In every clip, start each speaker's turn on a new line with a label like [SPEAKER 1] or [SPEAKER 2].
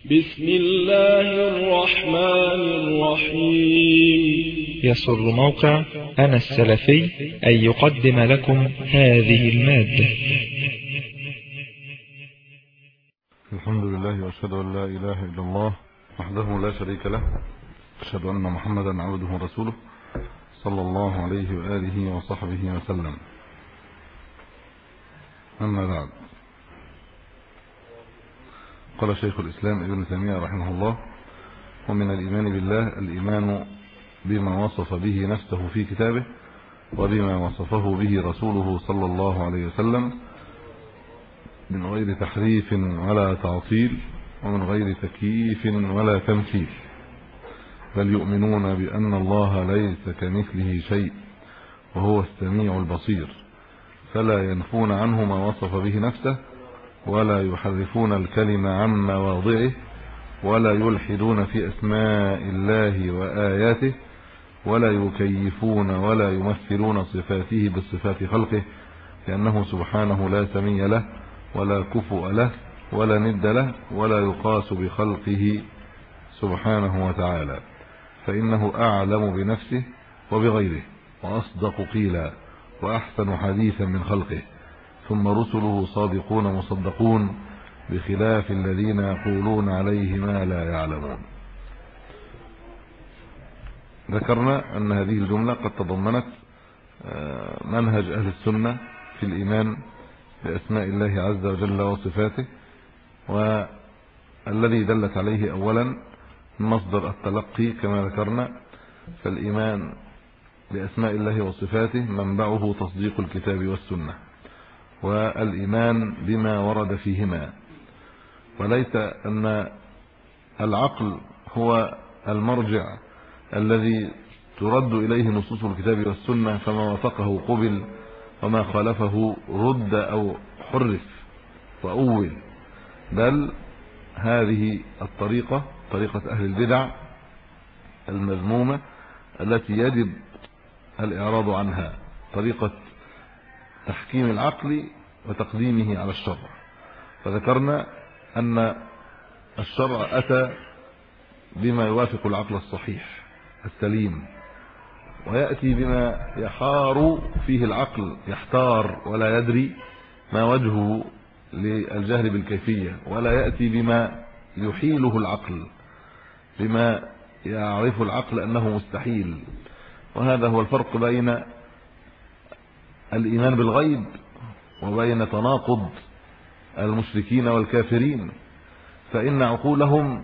[SPEAKER 1] بسم الله الرحمن الرحيم
[SPEAKER 2] يسر موقع أنا السلفي أن يقدم لكم هذه المادة
[SPEAKER 3] الحمد لله واشهد ان لا اله الا الله وحده لا شريك له اشهد ان محمدا عبده ورسوله صلى الله عليه واله وصحبه وسلم اما بعد قال شيخ الاسلام ابن تيميه رحمه الله ومن الايمان بالله الايمان بما وصف به نفسه في كتابه وبما وصفه به رسوله صلى الله عليه وسلم من غير تحريف ولا تعطيل ومن غير تكييف ولا تمثيل بل يؤمنون بأن الله ليس كمثله شيء وهو السميع البصير فلا ينفون عنه ما وصف به نفسه ولا يحرفون الكلمة عن مواضعه ولا يلحدون في أسماء الله وآياته ولا يكيفون ولا يمثلون صفاته بصفات خلقه لأنه سبحانه لا سمي له ولا كفؤ له ولا ند له ولا يقاس بخلقه سبحانه وتعالى فإنه أعلم بنفسه وبغيره وأصدق قيلا وأحسن حديثا من خلقه ثم رسله صادقون مصدقون بخلاف الذين يقولون عليه ما لا يعلمون ذكرنا أن هذه الجملة قد تضمنت منهج أهل السنة في الإيمان بأسماء الله عز وجل وصفاته والذي دلت عليه أولا مصدر التلقي كما ذكرنا فالإيمان بأسماء الله وصفاته منبعه تصديق الكتاب والسنة والإيمان بما ورد فيهما وليس أن العقل هو المرجع الذي ترد إليه نصوص الكتاب والسنة فما وافقه قبل وما خالفه رد أو حرف وأول بل هذه الطريقة طريقة أهل البدع المذمومة التي يجب الإعراض عنها طريقة تحكيم العقل وتقديمه على الشرع فذكرنا أن الشرع أتى بما يوافق العقل الصحيح السليم ويأتي بما يحار فيه العقل يحتار ولا يدري ما وجهه للجهل بالكيفية ولا يأتي بما يحيله العقل بما يعرف العقل أنه مستحيل وهذا هو الفرق بين الإيمان بالغيب وبين تناقض المشركين والكافرين فإن عقولهم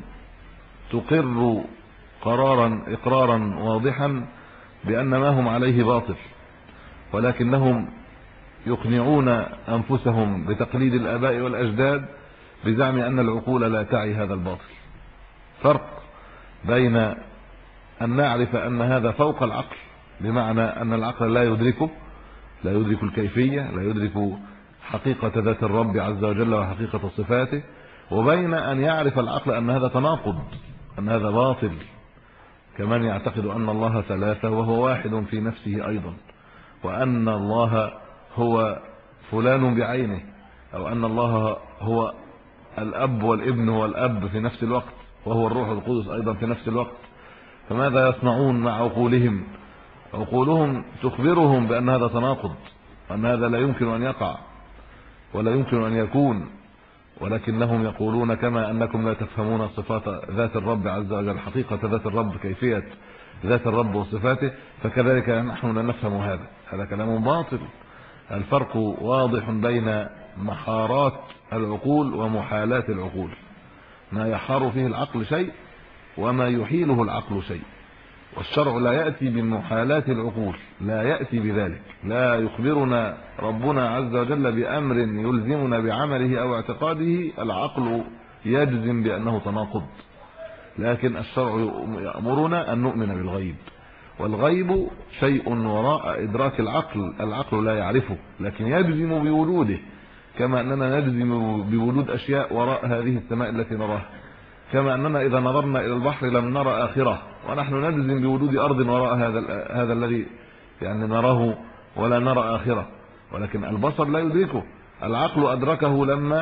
[SPEAKER 3] تقر قرارا إقرارا واضحا بأن ما هم عليه باطل ولكنهم يقنعون أنفسهم بتقليد الآباء والأجداد بزعم أن العقول لا تعي هذا الباطل فرق بين أن نعرف أن هذا فوق العقل بمعنى أن العقل لا يدركه لا يدرك الكيفية لا يدرك حقيقة ذات الرب عز وجل وحقيقة صفاته وبين أن يعرف العقل أن هذا تناقض أن هذا باطل كمن يعتقد أن الله ثلاثة وهو واحد في نفسه أيضا وأن الله هو فلان بعينه أو أن الله هو الأب والابن والأب في نفس الوقت وهو الروح القدس أيضا في نفس الوقت فماذا يصنعون مع عقولهم عقولهم تخبرهم بأن هذا تناقض أن هذا لا يمكن أن يقع ولا يمكن أن يكون ولكنهم يقولون كما أنكم لا تفهمون صفات ذات الرب عز وجل حقيقة ذات الرب كيفية ذات الرب وصفاته فكذلك نحن لا نفهم هذا هذا كلام باطل الفرق واضح بين محارات العقول ومحالات العقول ما يحار فيه العقل شيء وما يحيله العقل شيء والشرع لا يأتي بمحالات العقول لا يأتي بذلك لا يخبرنا ربنا عز وجل بأمر يلزمنا بعمله أو اعتقاده العقل يجزم بأنه تناقض لكن الشرع يأمرنا أن نؤمن بالغيب والغيب شيء وراء إدراك العقل العقل لا يعرفه لكن يجزم بوجوده كما أننا نجزم بوجود أشياء وراء هذه السماء التي نراها كما أننا إذا نظرنا إلى البحر لم نرى آخرة ونحن نجزم بوجود أرض وراء هذا هذا الذي يعني نراه ولا نرى آخرة ولكن البصر لا يدركه العقل أدركه لما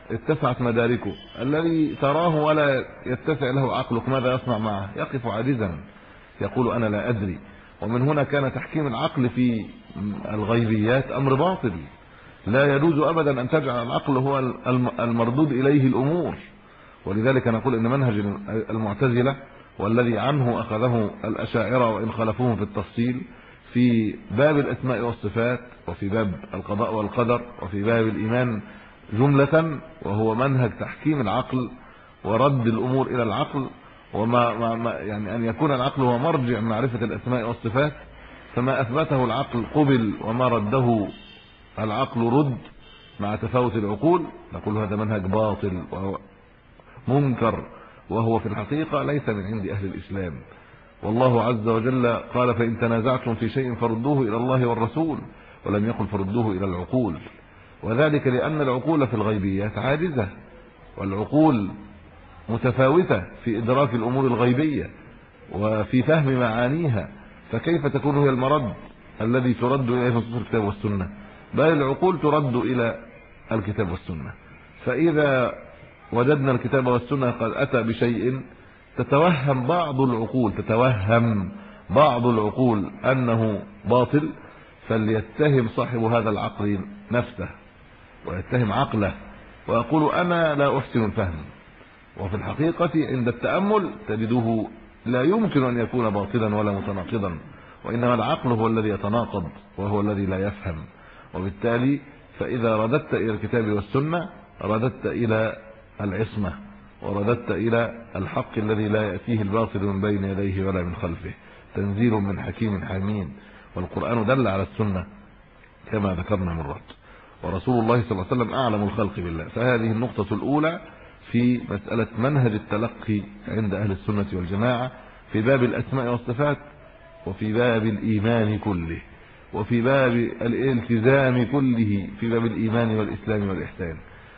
[SPEAKER 3] اتسعت مداركه الذي تراه ولا يتسع له عقلك ماذا يصنع معه يقف عاجزا يقول انا لا ادري ومن هنا كان تحكيم العقل في الغيبيات امر باطل لا يجوز ابدا ان تجعل العقل هو المردود اليه الامور ولذلك نقول ان منهج المعتزله والذي عنه اخذه الاشاعره وان خالفوهم في التفصيل في باب الاسماء والصفات وفي باب القضاء والقدر وفي باب الايمان جمله وهو منهج تحكيم العقل ورد الامور الى العقل وما ما يعني ان يكون العقل هو مرجع معرفه الاسماء والصفات فما اثبته العقل قبل وما رده العقل رد مع تفاوت العقول نقول هذا منهج باطل وهو منكر وهو في الحقيقه ليس من عند اهل الاسلام والله عز وجل قال فان تنازعتم في شيء فردوه الى الله والرسول ولم يقل فردوه الى العقول وذلك لان العقول في الغيبيات عاجزه والعقول متفاوته في ادراك الامور الغيبيه وفي فهم معانيها فكيف تكون هي المرد الذي ترد اليه نصوص الكتاب والسنه بل العقول ترد الى الكتاب والسنه فاذا وجدنا الكتاب والسنه قد اتى بشيء تتوهم بعض العقول تتوهم بعض العقول انه باطل فليتهم صاحب هذا العقل نفسه ويتهم عقله ويقول انا لا احسن الفهم وفي الحقيقه عند التامل تجده لا يمكن ان يكون باطلا ولا متناقضا وانما العقل هو الذي يتناقض وهو الذي لا يفهم وبالتالي فاذا رددت الى الكتاب والسنه رددت الى العصمه ورددت الى الحق الذي لا ياتيه الباطل من بين يديه ولا من خلفه تنزيل من حكيم حميد والقران دل على السنه كما ذكرنا مرات ورسول الله صلى الله عليه وسلم اعلم الخلق بالله فهذه النقطه الاولى في مساله منهج التلقي عند اهل السنه والجماعه في باب الاسماء والصفات وفي باب الايمان كله وفي باب الالتزام كله في باب الايمان والاسلام والاحسان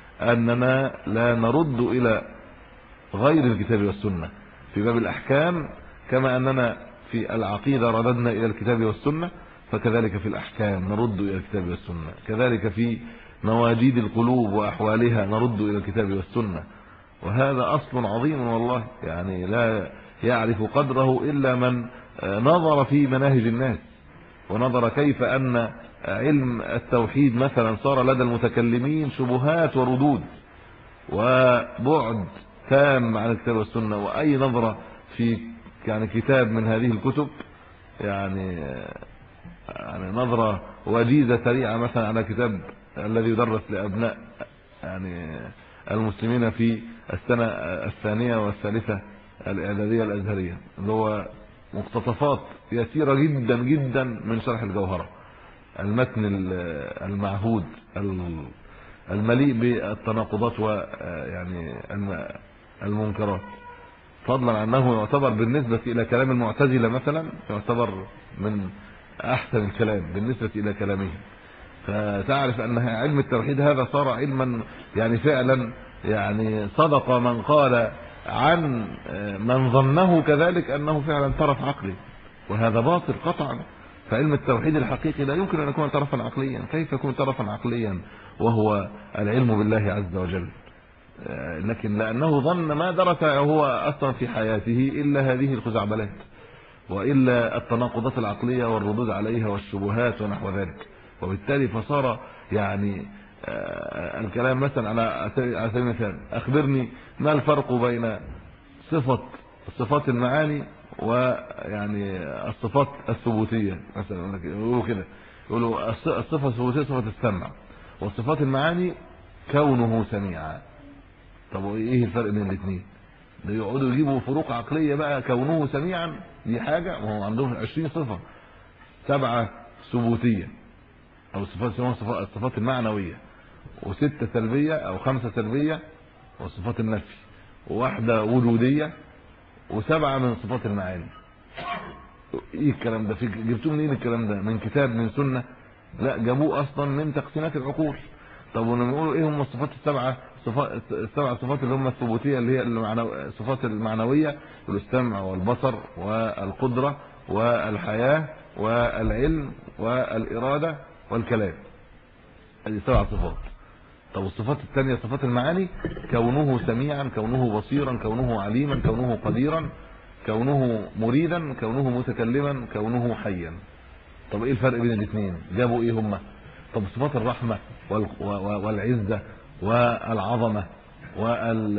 [SPEAKER 3] اننا لا نرد الى غير الكتاب والسنه في باب الاحكام كما اننا في العقيده رددنا الى الكتاب والسنه فكذلك في الاحكام نرد الى الكتاب والسنه كذلك في مواجيد القلوب واحوالها نرد الى الكتاب والسنه وهذا اصل عظيم والله يعني لا يعرف قدره الا من نظر في مناهج الناس ونظر كيف ان علم التوحيد مثلا صار لدى المتكلمين شبهات وردود وبعد تام عن الكتاب والسنه واي نظره في يعني كتاب من هذه الكتب يعني يعني نظره وجيزه سريعه مثلا على كتاب الذي يدرس لابناء يعني المسلمين في السنه الثانيه والثالثه الاعداديه الازهريه اللي هو مقتطفات يسيره جدا جدا من شرح الجوهره المتن المعهود المليء بالتناقضات ويعني المنكرات فضلا عنه يعتبر بالنسبه الى كلام المعتزله مثلا يعتبر من احسن الكلام بالنسبه الى كلامهم فتعرف ان علم التوحيد هذا صار علما يعني فعلا يعني صدق من قال عن من ظنه كذلك انه فعلا طرف عقلي وهذا باطل قطعا فعلم التوحيد الحقيقي لا يمكن ان يكون طرفا عقليا كيف يكون طرفا عقليا وهو العلم بالله عز وجل لكن لانه ظن ما درس هو اصلا في حياته الا هذه الخزعبلات والا التناقضات العقليه والردود عليها والشبهات ونحو ذلك وبالتالي فصار يعني الكلام مثلا على على سبيل المثال اخبرني ما الفرق بين صفه صفات المعاني ويعني الصفات الثبوتيه مثلا يقولوا كده يقولوا الصفه الثبوتيه صفه السمع والصفات المعاني كونه سميعا طب وايه الفرق بين الاثنين ده يقعدوا يجيبوا فروق عقليه بقى كونه سميعا دي حاجه وهو عندهم 20 صفه سبعه ثبوتيه او صفات اسمها الصفات المعنويه وسته سلبيه او خمسه سلبيه وصفات النفي وواحده وجوديه وسبعه من صفات المعاني ايه الكلام ده في جبتوه منين الكلام ده من كتاب من سنه لا جابوه اصلا من تقسيمات العقول طب ولما يقولوا ايه هم الصفات السبعه صفات السبع صفات اللي هم الثبوتيه اللي هي الصفات المعنويه السمع والبصر والقدره والحياه والعلم والاراده والكلام هذه سبع صفات طب الصفات الثانيه صفات المعاني كونه سميعا كونه بصيرا كونه عليما كونه قديرا كونه مريدا كونه متكلما كونه حيا طب ايه الفرق بين الاثنين جابوا ايه هم طب صفات الرحمه والعزه والعظمه وال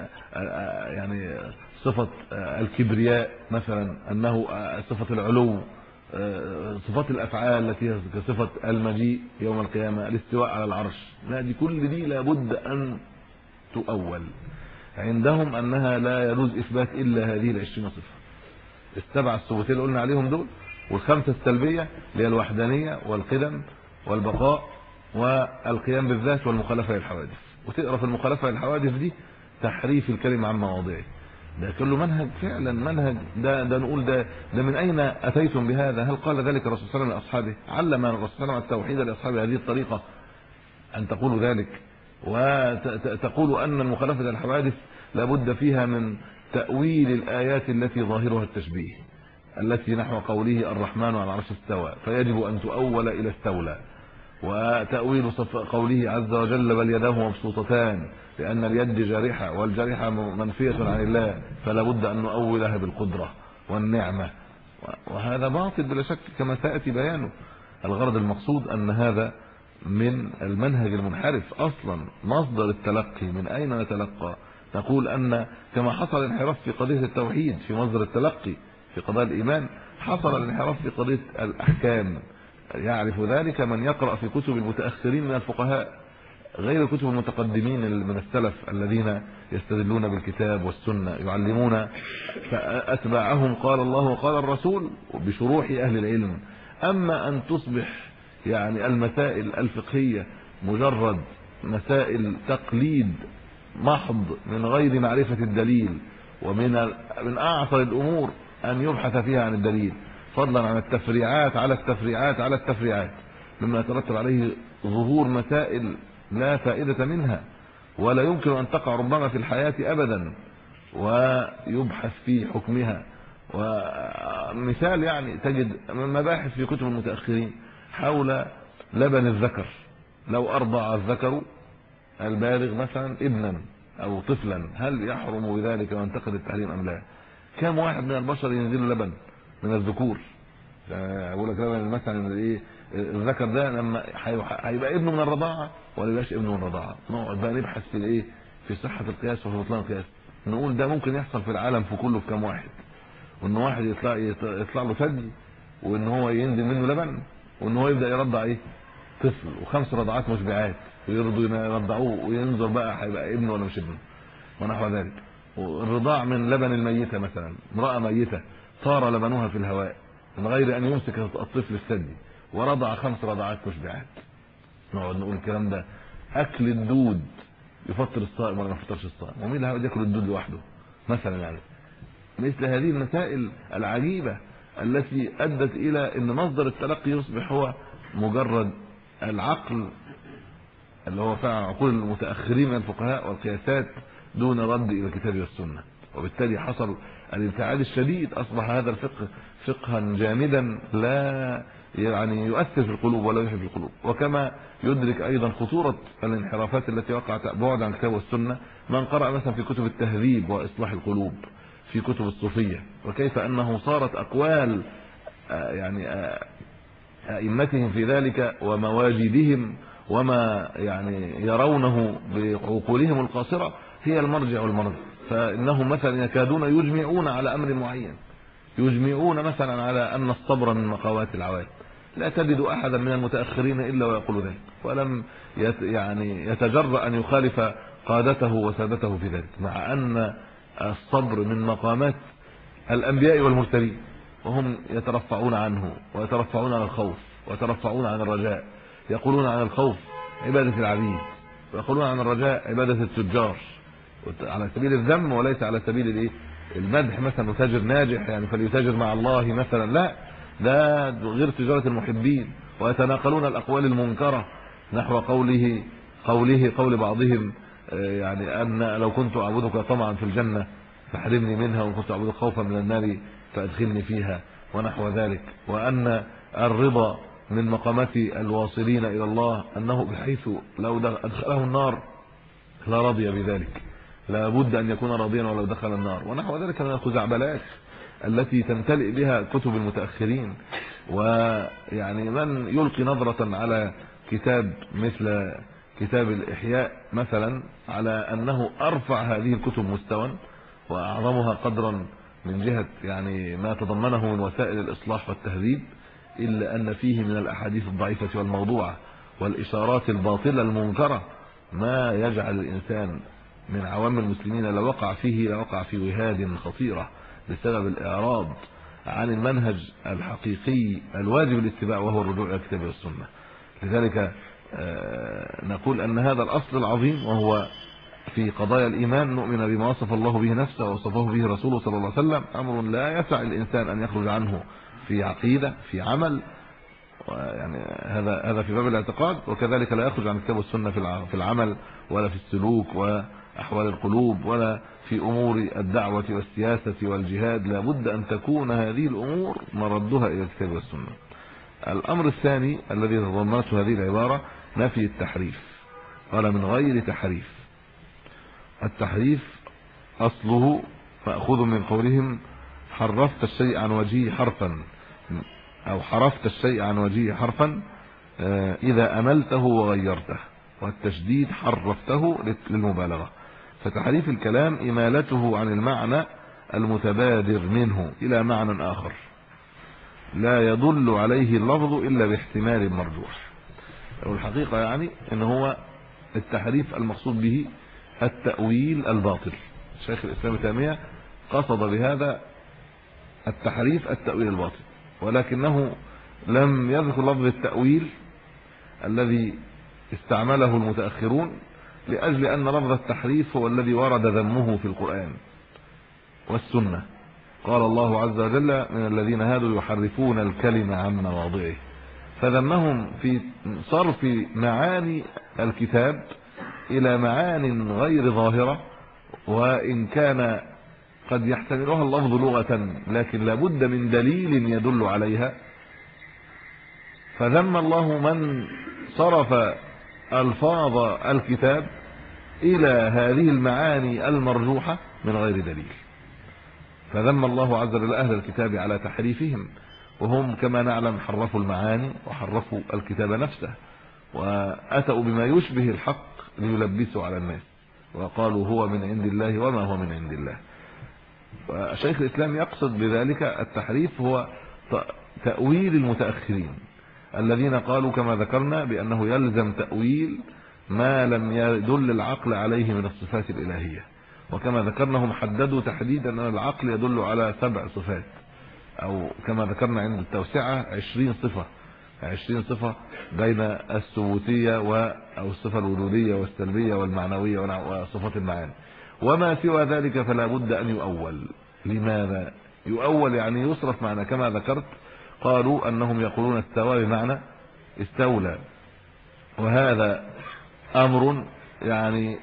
[SPEAKER 3] يعني صفه الكبرياء مثلا انه صفه العلو صفات الافعال التي هي كصفه المجيء يوم القيامه الاستواء على العرش لا دي كل دي لابد ان تؤول عندهم انها لا يجوز اثبات الا هذه ال20 صفه السبع الصفتين اللي قلنا عليهم دول والخمسه السلبيه اللي هي الوحدانيه والقدم والبقاء والقيام بالذات والمخالفه للحوادث وتقرا في المخالفه للحوادث دي تحريف الكلمه عن مواضعه ده كله منهج فعلا منهج ده ده نقول ده ده من اين اتيتم بهذا هل قال ذلك الرسول صلى الله عليه وسلم لاصحابه علم الرسول صلى الله عليه وسلم التوحيد لاصحابه هذه الطريقه ان تقولوا ذلك وتقولوا ان المخالفه للحوادث لابد فيها من تاويل الايات التي ظاهرها التشبيه التي نحو قوله الرحمن على العرش استوى فيجب ان تؤول الى استولى وتاويل قوله عز وجل بل يداه مبسوطتان لان اليد جارحه والجارحه منفيه عن الله فلا بد ان نؤولها بالقدره والنعمه وهذا باطل بلا شك كما سياتي بيانه الغرض المقصود ان هذا من المنهج المنحرف اصلا مصدر التلقي من اين نتلقى نقول ان كما حصل انحراف في قضيه التوحيد في مصدر التلقي في قضايا الايمان حصل الانحراف في قضيه الاحكام يعرف ذلك من يقرأ في كتب المتأخرين من الفقهاء غير كتب المتقدمين من السلف الذين يستدلون بالكتاب والسنة يعلمون فأتباعهم قال الله وقال الرسول بشروح أهل العلم أما أن تصبح يعني المسائل الفقهية مجرد مسائل تقليد محض من غير معرفة الدليل ومن من أعصر الأمور أن يبحث فيها عن الدليل فضلا عن التفريعات على التفريعات على التفريعات مما يترتب عليه ظهور مسائل لا فائدة منها ولا يمكن أن تقع ربما في الحياة أبدا ويبحث في حكمها ومثال يعني تجد مباحث في كتب المتأخرين حول لبن الذكر لو أرضع الذكر البالغ مثلا ابنا أو طفلا هل يحرم بذلك وينتقد التحريم أم لا كم واحد من البشر ينزل لبن من الذكور اقول لك مثلا ايه الذكر ده لما هيبقى ابنه من الرضاعه ولا يبقاش ابنه من الرضاعه نقعد بقى نبحث في الايه في صحه القياس وفي بطلان القياس نقول ده ممكن يحصل في العالم في كله في كام واحد وان واحد يطلع يطلع له ثدي وان هو ينزل منه لبن وان هو يبدا يرضع ايه طفل وخمس رضعات مشبعات ويرضوا يرضعوه وينظر بقى هيبقى ابنه ولا مش ابنه ونحو ذلك والرضاع من لبن الميته مثلا امراه ميته طار لبنها في الهواء من غير ان يمسك الطفل الثدي ورضع خمس رضعات مشبعات نقعد نقول الكلام ده اكل الدود يفطر الصائم ولا ما يفطرش الصائم ومين اللي هيقعد ياكل الدود لوحده مثلا يعني مثل هذه المسائل العجيبه التي ادت الى ان مصدر التلقي يصبح هو مجرد العقل اللي هو فعلا عقول المتاخرين من الفقهاء والقياسات دون رد الى الكتاب والسنه وبالتالي حصل الابتعاد الشديد اصبح هذا الفقه فقها جامدا لا يعني يؤثر في القلوب ولا يحب في القلوب وكما يدرك ايضا خطوره الانحرافات التي وقعت بعد عن الكتاب والسنه من قرأ مثلا في كتب التهذيب واصلاح القلوب في كتب الصوفيه وكيف انه صارت اقوال يعني ائمتهم في ذلك ومواجدهم وما يعني يرونه بعقولهم القاصره هي المرجع والمرجع فانهم مثلا يكادون يجمعون على امر معين يجمعون مثلا على ان الصبر من مقاوات العواد لا تجد احدا من المتاخرين الا ويقول ذلك ولم يت يعني يتجرأ ان يخالف قادته وسادته في ذلك مع ان الصبر من مقامات الانبياء والمرسلين وهم يترفعون عنه ويترفعون عن الخوف ويترفعون عن الرجاء يقولون عن الخوف عباده العبيد ويقولون عن الرجاء عباده التجار على سبيل الذم وليس على سبيل الايه المدح مثلا متاجر ناجح يعني فليتاجر مع الله مثلا لا ده غير تجاره المحبين ويتناقلون الاقوال المنكره نحو قوله قوله قول بعضهم يعني ان لو كنت اعبدك طمعا في الجنه فاحرمني منها وان كنت اعبدك خوفا من النار فادخلني فيها ونحو ذلك وان الرضا من مقامات الواصلين الى الله انه بحيث لو ادخله النار لا رضي بذلك لا بد ان يكون راضيا ولو دخل النار ونحو ذلك من الخزعبلات التي تمتلئ بها كتب المتاخرين ويعني من يلقي نظره على كتاب مثل كتاب الاحياء مثلا على انه ارفع هذه الكتب مستوى واعظمها قدرا من جهه يعني ما تضمنه من وسائل الاصلاح والتهذيب الا ان فيه من الاحاديث الضعيفه والموضوعه والاشارات الباطله المنكره ما يجعل الانسان من عوام المسلمين لو وقع فيه لوقع في وهاد خطيره بسبب الاعراض عن المنهج الحقيقي الواجب الاتباع وهو الرجوع الى الكتاب والسنه لذلك آه، نقول ان هذا الاصل العظيم وهو في قضايا الايمان نؤمن بما وصف الله به نفسه ووصفه به رسوله صلى الله عليه وسلم امر لا يسع الانسان ان يخرج عنه في عقيده في عمل يعني هذا هذا في باب الاعتقاد وكذلك لا يخرج عن الكتاب والسنه في العمل ولا في السلوك واحوال القلوب ولا في امور الدعوه والسياسه والجهاد لا بد ان تكون هذه الامور مردها الى الكتاب والسنه الامر الثاني الذي تضمنته هذه العباره نفي التحريف قال من غير تحريف التحريف اصله ماخوذ من قولهم حرفت الشيء عن وجهه حرفا او حرفت الشيء عن وجهه حرفا آه، اذا املته وغيرته والتشديد حرفته للمبالغه فتحريف الكلام امالته عن المعنى المتبادر منه الى معنى اخر لا يدل عليه اللفظ الا باحتمال مرجوح والحقيقه يعني ان هو التحريف المقصود به التاويل الباطل شيخ الاسلام تيميه قصد بهذا التحريف التاويل الباطل ولكنه لم يذكر لفظ التاويل الذي استعمله المتاخرون لاجل ان لفظ التحريف هو الذي ورد ذمه في القران والسنه قال الله عز وجل من الذين هادوا يحرفون الكلمه عن مواضعه فذمهم في صرف معاني الكتاب الى معان غير ظاهره وان كان قد يحتملها اللفظ لغه لكن لابد من دليل يدل عليها فذم الله من صرف الفاظ الكتاب الى هذه المعاني المرجوحه من غير دليل فذم الله عز وجل اهل الكتاب على تحريفهم وهم كما نعلم حرفوا المعاني وحرفوا الكتاب نفسه واتوا بما يشبه الحق ليلبسوا على الناس وقالوا هو من عند الله وما هو من عند الله وشيخ الاسلام يقصد بذلك التحريف هو تاويل المتاخرين الذين قالوا كما ذكرنا بانه يلزم تاويل ما لم يدل العقل عليه من الصفات الالهيه وكما ذكرنا هم حددوا تحديدا ان العقل يدل على سبع صفات او كما ذكرنا عند التوسعه 20 صفه 20 صفه بين الثبوتيه و او الصفه الوجوديه والسلبيه والمعنويه وصفات المعاني وما سوى ذلك فلا بد ان يؤول لماذا يؤول يعني يصرف معنى كما ذكرت قالوا انهم يقولون استوى بمعنى استولى وهذا امر يعني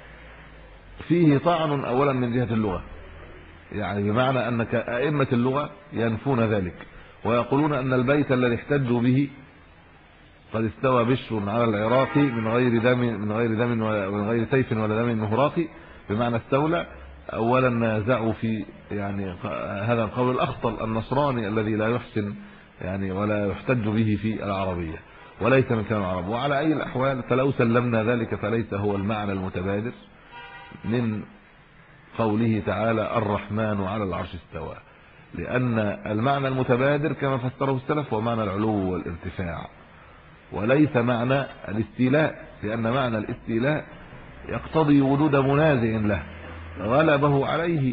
[SPEAKER 3] فيه طعن اولا من جهه اللغه يعني بمعنى ان ائمه اللغه ينفون ذلك ويقولون ان البيت الذي احتجوا به قد استوى بشر على العراق من غير دم من غير دم من غير سيف ولا دم مهراقي بمعنى استولى اولا نازعوا في يعني هذا القول الاخطل النصراني الذي لا يحسن يعني ولا يحتج به في العربيه وليس من كلام العرب وعلى اي الاحوال فلو سلمنا ذلك فليس هو المعنى المتبادر من قوله تعالى الرحمن على العرش استوى لان المعنى المتبادر كما فسره السلف هو معنى العلو والارتفاع وليس معنى الاستيلاء لان معنى الاستيلاء يقتضي وجود منازع له غلبه عليه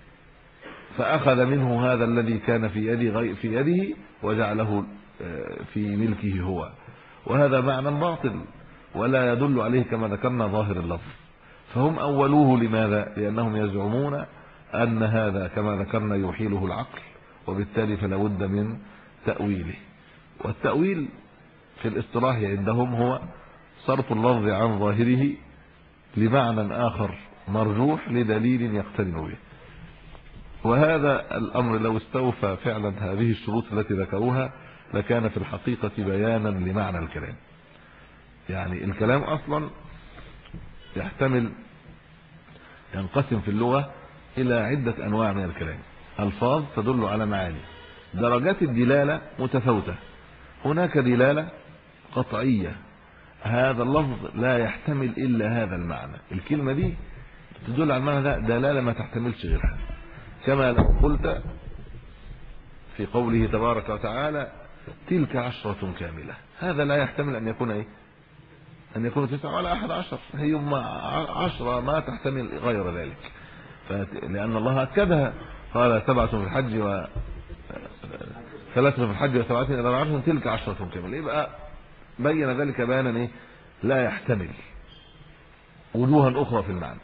[SPEAKER 3] فاخذ منه هذا الذي كان في يده في يده وجعله آه، في ملكه هو وهذا معنى باطل ولا يدل عليه كما ذكرنا ظاهر اللفظ فهم اولوه لماذا لانهم يزعمون ان هذا كما ذكرنا يحيله العقل وبالتالي فلا بد من تاويله والتاويل في الاصطلاح عندهم هو صرف اللفظ عن ظاهره لمعنى اخر مرجوح لدليل يقترن به وهذا الامر لو استوفى فعلا هذه الشروط التي ذكروها لكان في الحقيقة بيانا لمعنى الكلام يعني الكلام اصلا يحتمل ينقسم في اللغة الى عدة انواع من الكلام الفاظ تدل على معاني درجات الدلالة متفاوتة هناك دلالة قطعية هذا اللفظ لا يحتمل الا هذا المعنى الكلمة دي تدل على المعنى ده دلالة ما تحتملش غيرها كما لو قلت في قوله تبارك وتعالى تلك عشرة كاملة هذا لا يحتمل ان يكون ايه ان يكون تسعة ولا احد عشر هي عشرة ما تحتمل غير ذلك لان الله اكدها قال سبعة في الحج و ثلاثة في الحج وسبعة الى عشر تلك عشرة كاملة يبقى بين ذلك بيانا ايه لا يحتمل وجوها اخرى في المعنى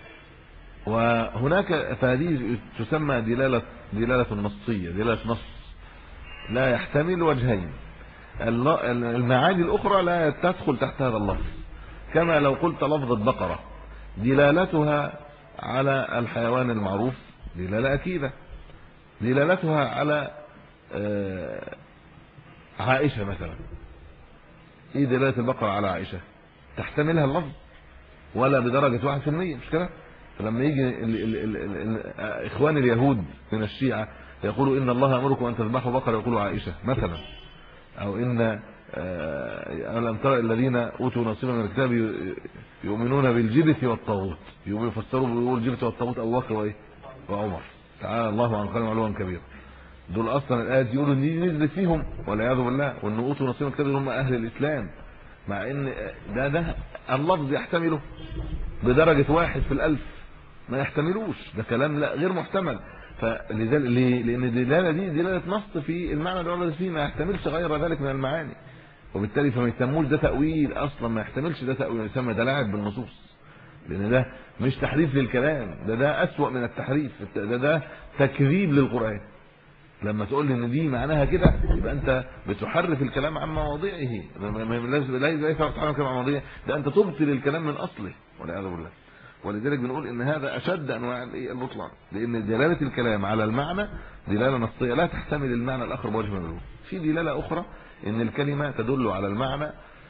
[SPEAKER 3] وهناك فهذه تسمى دلاله دلاله النصيه دلاله نص لا يحتمل وجهين المعاني الاخرى لا تدخل تحت هذا اللفظ كما لو قلت لفظ البقره دلالتها على الحيوان المعروف دلاله اكيده دلالتها على آه، عائشه مثلا ايه دلاله البقره على عائشه تحتملها اللفظ ولا بدرجه 1% مش كده فلما يجي ال ال ال ال اخوان اليهود من الشيعة يقولوا ان الله امركم ان تذبحوا بقره يقولوا عائشه مثلا او ان آه، الم ترى الذين اوتوا نصيبا من الكتاب يؤمنون بالجبت والطاغوت يفسروا بيقول الجبت والطاغوت ابو بكر وايه وعمر تعالى الله عن قال علوا كبيرا دول اصلا الايات يقولوا ان دي نزلت فيهم والعياذ بالله وان اوتوا نصيبا من الكتاب هم اهل الاسلام مع ان ده ده اللفظ يحتمله بدرجه واحد في الالف ما يحتملوش ده كلام لا غير محتمل فلذلك ليه لان الدلاله دي دلاله نص في المعنى اللي ورد فيه ما يحتملش غير ذلك من المعاني وبالتالي فما يسموش ده تاويل اصلا ما يحتملش ده تاويل يسمى ده لاعب بالنصوص لان ده مش تحريف للكلام ده ده اسوأ من التحريف ده ده تكذيب للقران لما تقول لي ان دي معناها كده يبقى انت بتحرف الكلام عن مواضيعه لازم لا ينفع تحرف الكلام عن مواضيعه ده انت تبطل الكلام من اصله والعياذ بالله ولذلك بنقول ان هذا اشد انواع البطلان لان دلاله الكلام على المعنى دلاله نصيه لا تحتمل المعنى الاخر بوجه من الوجوه في دلاله اخرى ان الكلمه تدل على المعنى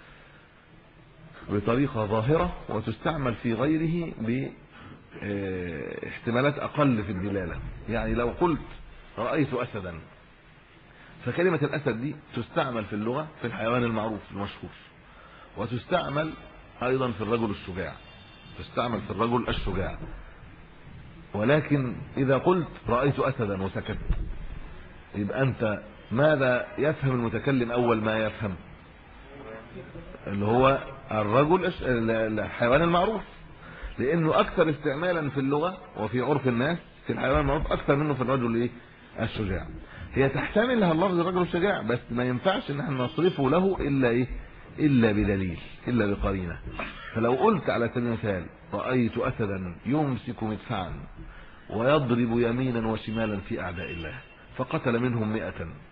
[SPEAKER 3] بطريقه ظاهره وتستعمل في غيره باحتمالات اقل في الدلاله يعني لو قلت رايت اسدا فكلمه الاسد دي تستعمل في اللغه في الحيوان المعروف المشهور وتستعمل ايضا في الرجل الشجاع تستعمل في الرجل الشجاع ولكن اذا قلت رايت اسدا وسكت يبقى انت ماذا يفهم المتكلم اول ما يفهم اللي هو الرجل الحيوان المعروف لانه اكثر استعمالا في اللغه وفي عرف الناس في الحيوان المعروف اكثر منه في الرجل ايه الشجاع هي تحتملها اللفظ الرجل الشجاع بس ما ينفعش ان احنا نصرفه له الا ايه الا بدليل الا بقرينه فلو قلت على سبيل المثال رايت اسدا يمسك مدفعا ويضرب يمينا وشمالا في اعداء الله فقتل منهم 100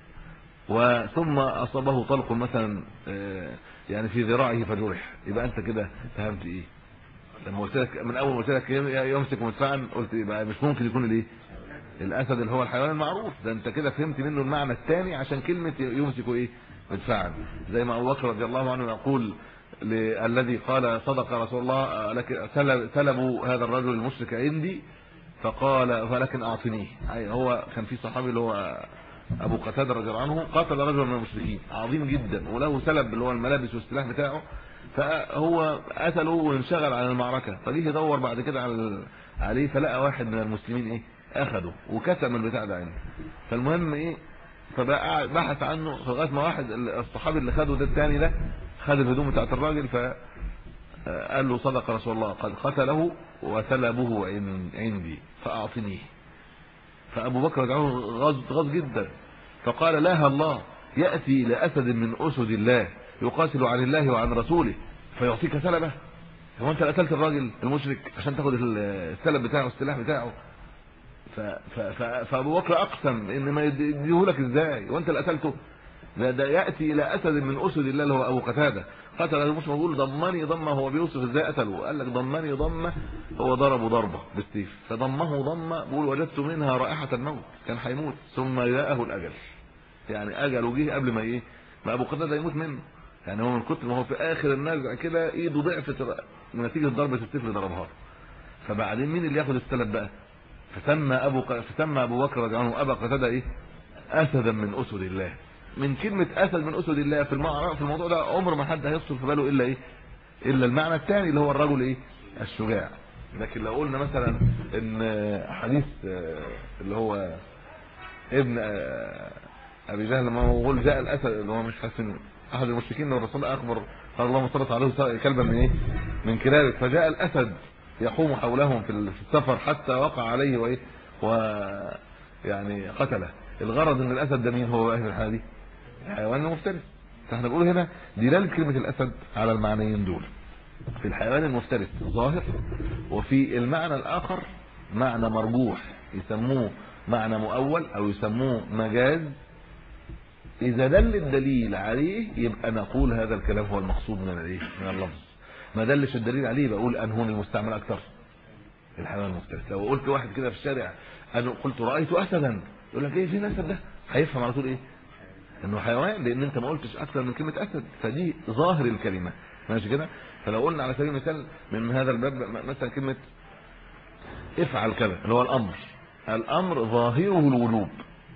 [SPEAKER 3] وثم اصابه طلق مثلا آه، يعني في ذراعه فجرح يبقى انت كده فهمت ايه لما قلت لك من اول ما قلت لك يمسك مدفعا قلت يبقى مش ممكن يكون الايه الاسد اللي هو الحيوان المعروف ده انت كده فهمت منه المعنى الثاني عشان كلمه يمسك ايه مدفعا زي ما ابو بكر رضي الله عنه يقول الذي قال صدق رسول الله لك سلبوا هذا الرجل المشرك عندي فقال ولكن اعطنيه هو كان في صحابي اللي هو ابو قتاده رضي الله عنه قتل رجلا من المشركين عظيم جدا وله سلب اللي هو الملابس والسلاح بتاعه فهو قتله وانشغل عن المعركه فجه يدور بعد كده على عليه فلقى واحد من المسلمين ايه اخده وكتم البتاع ده عنده فالمهم ايه فبقى بحث عنه لغايه ما واحد الصحابي اللي خده ده الثاني ده خد الهدوم بتاعت الراجل فقال له صدق رسول الله قد قتله وسلبه عندي فاعطنيه فابو بكر رجعه غاز غاز جدا فقال لا الله ياتي الى اسد من اسد الله يقاتل عن الله وعن رسوله فيعطيك سلبه هو انت قتلت الراجل المشرك عشان تاخد السلب بتاعه والسلاح بتاعه فابو بكر اقسم ان ما يديهولك ازاي وانت اللي قتلته ده, ده ياتي الى اسد من اسد الله اللي هو ابو قتاده قتل المسلم يقول ضمني ضمه هو بيوصف ازاي قتله قال لك ضمني ضمه هو ضربه ضربه بالسيف فضمه ضمه بيقول وجدت منها رائحه الموت كان هيموت ثم جاءه الاجل يعني اجله جه قبل ما ايه ما ابو قتاده يموت منه يعني هو من كتر ما هو في اخر النزع كده ايده ضعفت نتيجه ضربه الطفل ضربها فبعدين مين اللي ياخد السلب بقى فسمى ابو ق... فسمى ابو بكر رضي الله عنه ابا قتاده ايه اسدا من اسد الله من كلمه اسد من اسد الله في الموضوع في الموضوع ده عمر ما حد هيفصل في باله الا ايه الا المعنى الثاني اللي هو الرجل ايه الشجاع لكن لو قلنا مثلا ان حديث اللي هو ابن ابي جهل لما هو جاء الاسد اللي هو مش حاسس احد المشركين ان الرسول اخبر قال اللهم صل عليه كلبا من ايه من كلابك فجاء الاسد يحوم حولهم في السفر حتى وقع عليه وايه و يعني قتله الغرض ان الاسد ده مين هو اهل الحاله دي حيوان مفترس فاحنا بنقول هنا دلاله كلمه الاسد على المعنيين دول في الحيوان المفترس ظاهر وفي المعنى الاخر معنى مرجوح يسموه معنى مؤول او يسموه مجاز اذا دل الدليل عليه يبقى نقول هذا الكلام هو المقصود من الايه من اللفظ ما دلش الدليل عليه بقول انهون المستعمل اكثر الحيوان المفترس لو قلت واحد كده في الشارع انا قلت رايت اسدا يقول لك ايه فين اسد ده هيفهم على طول ايه انه حيوان لان انت ما قلتش اكثر من كلمه اسد فدي ظاهر الكلمه ماشي كده فلو قلنا على سبيل المثال من هذا الباب مثلا كلمه افعل كذا اللي هو الامر الامر ظاهره الوجوب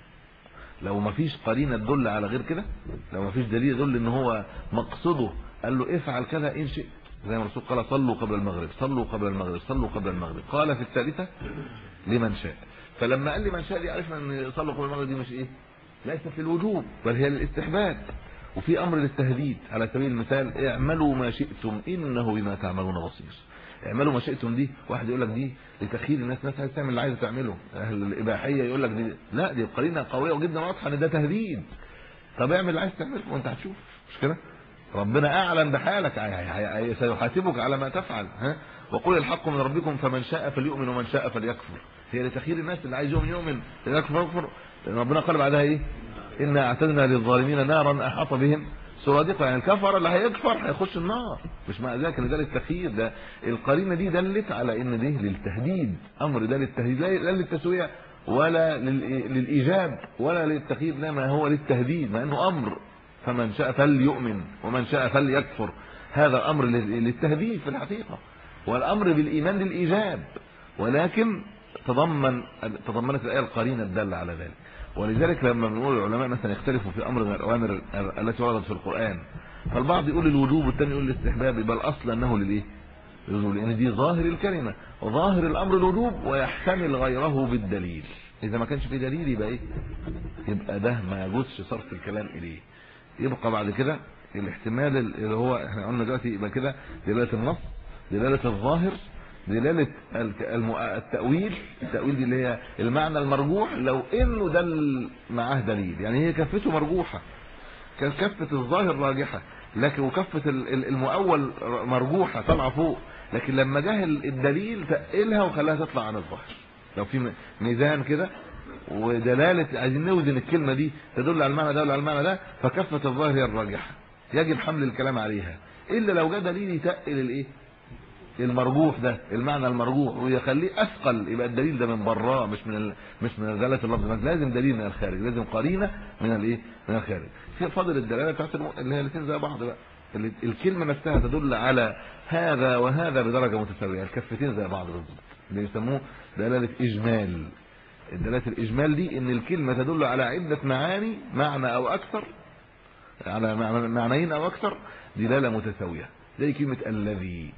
[SPEAKER 3] لو ما فيش قرينه تدل على غير كده لو ما فيش دليل يدل ان هو مقصده قال له افعل كذا ان شئت زي ما الرسول قال صلوا قبل المغرب صلوا قبل المغرب صلوا قبل المغرب قال في الثالثه لمن شاء فلما قال لمن شاء دي عرفنا ان صلوا قبل المغرب دي مش ايه ليست للوجوب بل هي للاستحباب وفي امر للتهديد على سبيل المثال اعملوا ما شئتم انه بما تعملون بصير اعملوا ما شئتم دي واحد يقول لك دي لتخيير الناس ناس عايزه تعمل اللي عايزه تعمله اهل الاباحيه يقول لك دي لا دي قرينه قويه جدا واضحه ان ده تهديد طب اعمل اللي عايز تعمله وانت هتشوف مش كده ربنا اعلم بحالك سيحاسبك على ما تفعل ها وقل الحق من ربكم فمن شاء فليؤمن ومن شاء فليكفر هي لتخيير الناس اللي عايز يؤمن يؤمن اللي يكفر يكفر لان ربنا قال بعدها ايه انا اعتدنا للظالمين نارا احاط بهم سرادقه يعني الكفر اللي هيكفر هيخش النار مش معنى ذلك ان ده للتخيير ده القرينه دي دلت على ان ده للتهديد امر ده للتهديد لا للتسويه ولا للايجاب ولا للتخيير انما هو للتهديد مع انه امر فمن شاء فليؤمن ومن شاء فليكفر هذا امر للتهديد في الحقيقه والامر بالايمان للايجاب ولكن تضمن تضمنت الايه القرينه الداله على ذلك ولذلك لما بنقول العلماء مثلا يختلفوا في امر من الاوامر التي وردت في القران فالبعض يقول الوجوب والثاني يقول الاستحباب يبقى الاصل انه للايه للوجوب لان دي ظاهر الكلمه وظاهر الامر الوجوب ويحتمل غيره بالدليل اذا ما كانش في دليل يبقى ايه يبقى ده ما يجوزش صرف الكلام اليه يبقى بعد كده الاحتمال اللي هو احنا قلنا دلوقتي يبقى كده دلاله النص دلاله الظاهر دلاله التاويل التاويل دي اللي هي المعنى المرجوح لو انه دل معاه دليل يعني هي كفته مرجوحه كان كفه الظاهر راجحه لكن وكفه المؤول مرجوحه طالعه فوق لكن لما جه الدليل تقلها وخلاها تطلع عن الظاهر لو في ميزان كده ودلاله عايزين نوزن الكلمه دي تدل على المعنى ده ولا على المعنى ده فكفه الظاهر هي الراجحه يجب حمل الكلام عليها الا لو جه دليل يتقل الايه المرجوح ده المعنى المرجوح ويخليه اثقل يبقى الدليل ده من براه مش من ال... مش من دلاله اللفظ لازم دليل من الخارج لازم قرينه من الايه من الخارج في فضل الدلاله بتاعت الم... اللي هي الاثنين زي بعض بقى الكلمه نفسها تدل على هذا وهذا بدرجه متساويه الكفتين زي بعض بالظبط اللي يسموه دلاله اجمال دلاله الاجمال دي ان الكلمه تدل على عده معاني معنى او اكثر على معنيين او اكثر دلاله متساويه زي كلمه الذي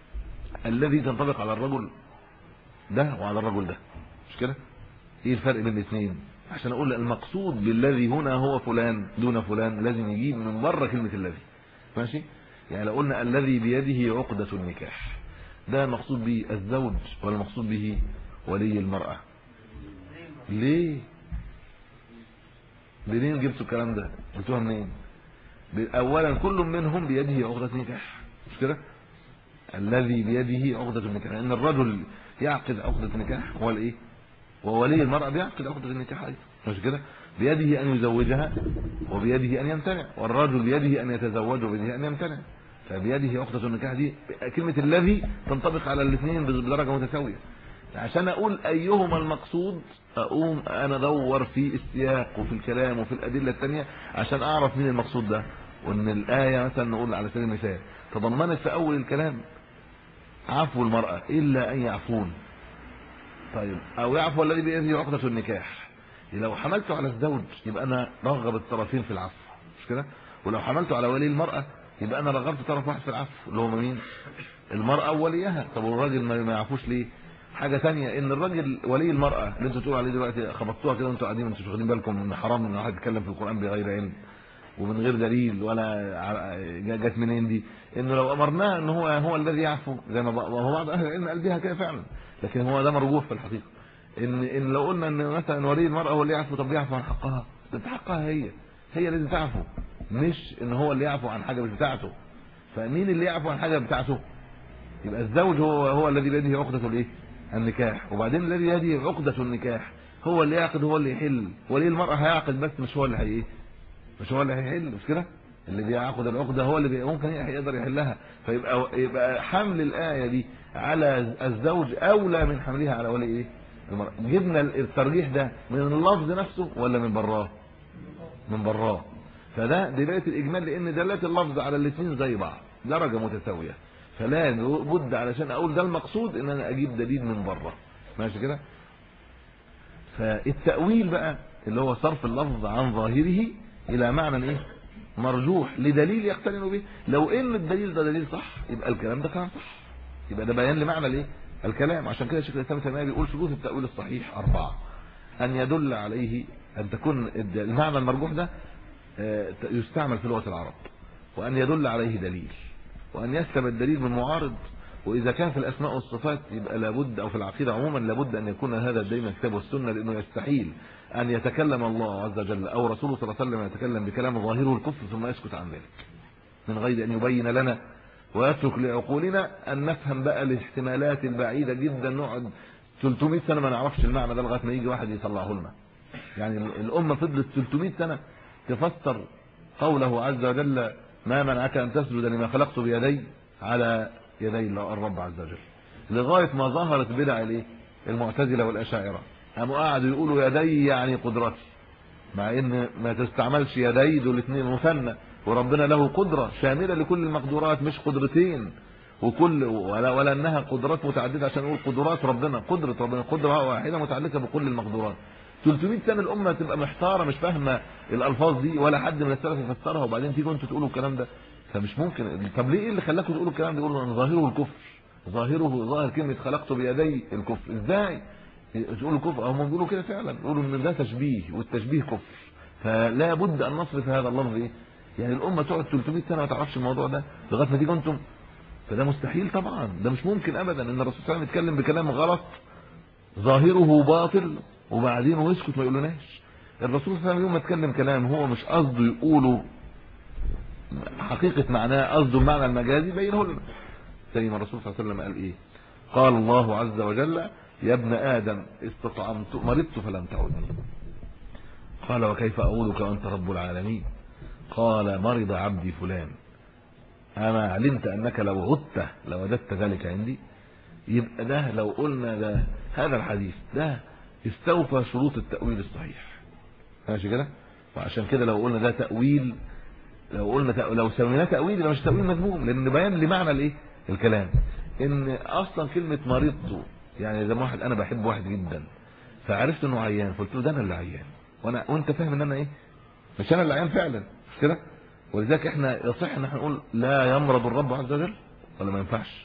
[SPEAKER 3] الذي تنطبق على الرجل ده وعلى الرجل ده مش كده ايه الفرق بين الاثنين عشان اقول المقصود بالذي هنا هو فلان دون فلان لازم يجيب من بره كلمه الذي ماشي يعني لو قلنا الذي بيده عقده النكاح ده مقصود به الزوج ولا مقصود به ولي المراه ليه منين جبتوا الكلام ده قلتوها منين اولا كل منهم بيده عقده نكاح مش كده الذي بيده عقده النكاح لان الرجل يعقد عقده النكاح هو الايه وولي المراه بيعقد عقده النكاح ايضا مش كده بيده ان يزوجها وبيده ان يمتنع والرجل بيده ان يتزوج وبيده ان يمتنع فبيده عقده النكاح دي كلمه الذي تنطبق على الاثنين بدرجه متساويه عشان اقول ايهما المقصود اقوم انا ادور في السياق وفي الكلام وفي الادله الثانيه عشان اعرف مين المقصود ده وان الايه مثلا نقول على سبيل المثال تضمنت في اول الكلام عفو المراه الا ان يعفون طيب او يعفو الذي بيده عقده النكاح لو حملته على الزوج يبقى انا رغب الطرفين في العفو مش كده ولو حملته على ولي المراه يبقى انا رغبت طرف واحد في العفو اللي هو مين المراه وليها طب والراجل ما يعفوش ليه حاجه ثانيه ان الراجل ولي المراه اللي انتوا تقولوا عليه دلوقتي خبطتوها كده وانتوا قاعدين انتوا مش واخدين بالكم ان حرام ان واحد يتكلم في القران بغير علم ومن غير دليل ولا جت منين دي انه لو امرناه ان هو هو الذي يعفو زي ما هو بعض اهل العلم قال بيها كده فعلا لكن هو ده مرجوح في الحقيقه ان ان لو قلنا ان مثلا ولي المراه هو اللي يعفو طب يعفو عن حقها ده حقها هي هي اللي تعفو مش ان هو اللي يعفو عن حاجه مش بتاعته فمين اللي يعفو عن حاجه بتاعته يبقى الزوج هو هو الذي بيده عقده الايه النكاح وبعدين الذي بيده عقده النكاح هو اللي يعقد هو اللي يحل ولي المراه هيعقد بس مش هو اللي هي ايه مش هو اللي هيحل مش كده اللي بيعقد العقده هو اللي ممكن يقدر يحلها فيبقى يبقى حمل الايه دي على الزوج اولى من حملها على ولي ايه المرأة. جبنا الترجيح ده من اللفظ نفسه ولا من براه من براه فده دلاله الاجمال لان دلاله اللفظ على الاثنين زي بعض درجه متساويه فلا بد علشان اقول ده المقصود ان انا اجيب دليل من بره ماشي كده فالتاويل بقى اللي هو صرف اللفظ عن ظاهره الى معنى ايه مرجوح لدليل يقترن به لو ان الدليل ده دليل صح يبقى الكلام ده كلام صح يبقى ده بيان لمعنى الايه الكلام عشان كده شيخ الاسلام تيميه بيقول شروط التاويل الصحيح اربعه ان يدل عليه ان تكون المعنى المرجوح ده يستعمل في لغه العرب وان يدل عليه دليل وان يسلم الدليل من معارض واذا كان في الاسماء والصفات يبقى لابد او في العقيده عموما لابد ان يكون هذا الدين الكتاب والسنه لانه يستحيل ان يتكلم الله عز وجل او رسوله صلى الله عليه وسلم يتكلم بكلام ظاهره الكفر ثم يسكت عن ذلك من غير ان يبين لنا ويترك لعقولنا ان نفهم بقى الاحتمالات البعيده جدا نقعد 300 سنه ما نعرفش المعنى ده لغايه ما يجي واحد يطلعه لنا يعني الامه فضلت 300 سنه تفسر قوله عز وجل ما منعك ان تسجد لما خلقت بيدي على يدي الرب عز وجل لغايه ما ظهرت بدع الايه المعتزله والاشاعره قاموا قعدوا يقولوا يدي يعني قدرتي مع ان ما تستعملش يدي دول الاثنين مثنى وربنا له قدره شامله لكل المقدورات مش قدرتين وكل ولا ولا انها قدرات متعدده عشان نقول قدرات ربنا قدره ربنا قدره واحده متعلقه بكل المقدورات 300 سنه الامه تبقى محتاره مش فاهمه الالفاظ دي ولا حد من السلف يفسرها وبعدين تيجوا انتوا تقولوا الكلام ده فمش ممكن طب ليه ايه اللي خلاكم تقولوا الكلام ده يقولوا ان ظاهره الكفر ظاهره ظاهر كلمه خلقت بيدي الكفر ازاي تقولوا كفر هم بيقولوا كده فعلا بيقولوا ان ده تشبيه والتشبيه كفر فلا بد ان نصرف هذا اللفظ ايه يعني الامه تقعد 300 سنه ما تعرفش الموضوع ده لغايه ما تيجوا انتم فده مستحيل طبعا ده مش ممكن ابدا ان الرسول صلى الله عليه وسلم يتكلم بكلام غلط ظاهره باطل وبعدين يسكت ما يقولوناش الرسول صلى الله عليه وسلم يوم ما اتكلم كلام هو مش قصده يقوله حقيقه معناه قصده المعنى المجازي بينه لنا زي ما الرسول صلى الله عليه وسلم قال ايه قال الله عز وجل يا ابن ادم استطعمت مرضت فلم تعودني قال وكيف اعودك وانت رب العالمين قال مرض عبدي فلان انا علمت انك لو عدت لوجدت ذلك عندي يبقى ده لو قلنا ده هذا الحديث ده استوفى شروط التأويل الصحيح ماشي كده وعشان كده لو قلنا ده تأويل لو قلنا تأويل لو سميناه تأويل يبقى مش تأويل مذموم لان بيان لمعنى الايه الكلام ان اصلا كلمة مريض يعني زي ما واحد انا بحب واحد جدا فعرفت انه عيان فقلت له ده انا اللي عيان وانا وانت فاهم ان انا ايه مش انا اللي عيان فعلا مش كده ولذلك احنا يصح ان احنا نقول لا يمرض الرب عز وجل ولا ما ينفعش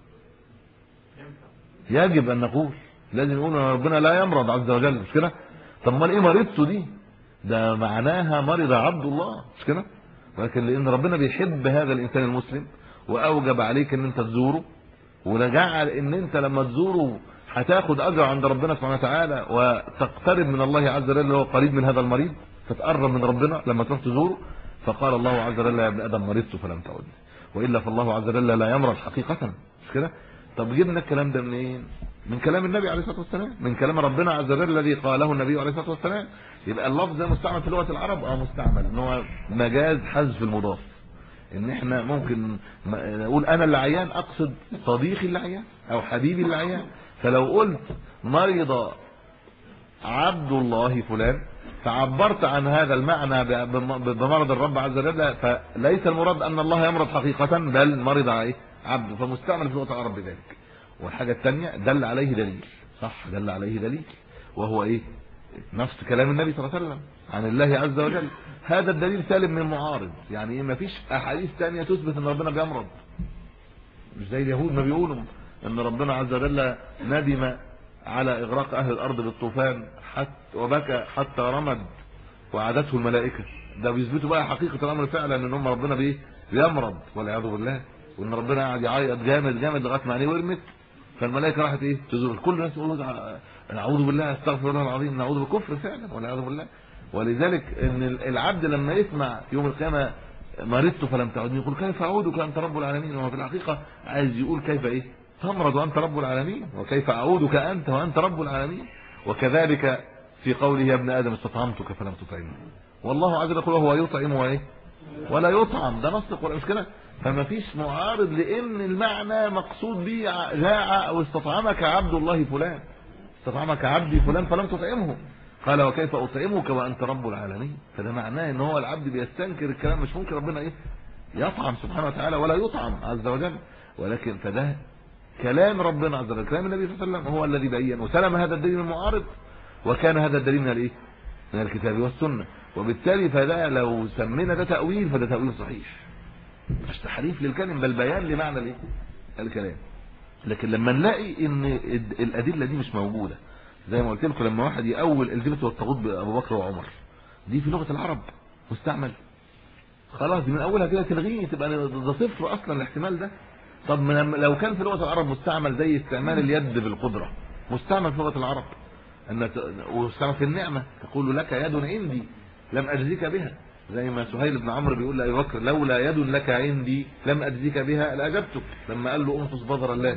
[SPEAKER 3] يجب ان نقول لازم نقول ان ربنا لا يمرض عز وجل مش كده طب امال ايه مريضته دي ده معناها مرض عبد الله مش كده ولكن لان ربنا بيحب هذا الانسان المسلم واوجب عليك ان انت تزوره وجعل ان انت لما تزوره هتاخد اجر عند ربنا سبحانه وتعالى وتقترب من الله عز وجل اللي هو قريب من هذا المريض تتقرب من ربنا لما تروح تزوره فقال الله عز وجل يا ابن ادم مرضت فلم تعدني والا فالله عز وجل لا يمرض حقيقه مش كده طب جبنا الكلام ده منين من كلام النبي عليه الصلاه والسلام من كلام ربنا عز وجل الذي قاله النبي عليه الصلاه والسلام يبقى اللفظ ده مستعمل في لغه العرب اه مستعمل ان هو مجاز حذف المضاف ان احنا ممكن نقول انا اللي عيان اقصد صديقي اللي عيان او حبيبي اللي عيان فلو قلت مرض عبد الله فلان فعبرت عن هذا المعنى بمرض الرب عز وجل فليس المراد ان الله يمرض حقيقة بل مرض ايه عبد فمستعمل في لغه العرب بذلك والحاجه الثانيه دل عليه دليل صح دل عليه دليل وهو ايه نفس كلام النبي صلى الله عليه وسلم عن الله عز وجل هذا الدليل سالم من معارض يعني ايه مفيش احاديث ثانيه تثبت ان ربنا بيمرض مش زي اليهود ما بيقولوا ان ربنا عز وجل ندم على اغراق اهل الارض بالطوفان حتى وبكى حتى رمد وعادته الملائكه ده بيثبتوا بقى حقيقه الامر فعلا ان هم ربنا بايه بيمرض والعياذ بالله وان ربنا قاعد يعيط جامد جامد لغايه ما عينيه ورمت فالملائكه راحت ايه تزور كل الناس يقولوا نعوذ بالله استغفر الله العظيم نعوذ بالكفر فعلا والعياذ بالله ولذلك ان العبد لما يسمع يوم القيامه مرضت فلم تعودني يقول كيف اعودك انت رب العالمين وهو في الحقيقه عايز يقول كيف ايه تمرض وانت رب العالمين وكيف اعودك انت وانت رب العالمين وكذلك في قوله يا ابن ادم استطعمتك فلم تطعمني والله عز وجل هو يطعم وايه ولا يطعم ده نص القران مش كده فما فيش معارض لان المعنى مقصود به جاء او استطعمك عبد الله فلان استطعمك عبدي فلان فلم تطعمه قال وكيف اطعمك وانت رب العالمين فده معناه ان هو العبد بيستنكر الكلام مش ممكن ربنا ايه يطعم سبحانه وتعالى ولا يطعم عز وجل ولكن فده كلام ربنا عز وجل كلام النبي صلى الله عليه وسلم هو الذي بين وسلم هذا الدليل المعارض وكان هذا الدليل من الايه من الكتاب والسنه وبالتالي فده لو سمينا ده تاويل فده تاويل صحيح مش تحريف للكلم بل بيان لمعنى الايه الكلام لكن لما نلاقي ان الادله دي مش موجوده زي ما قلت لكم لما واحد يأول الجبت والطاغوت بابو بكر وعمر دي في لغه العرب مستعمل خلاص من اولها كده تلغيه تبقى ده صفر اصلا الاحتمال ده طب من لو كان في لغه العرب مستعمل زي استعمال اليد بالقدره مستعمل في لغه العرب ان واستعمل في النعمه تقول لك يد عندي لم اجزيك بها زي ما سهيل بن عمرو بيقول لابي بكر لولا يد لك عندي لم اجزيك بها لاجبتك لما قال له انفس بذر اللات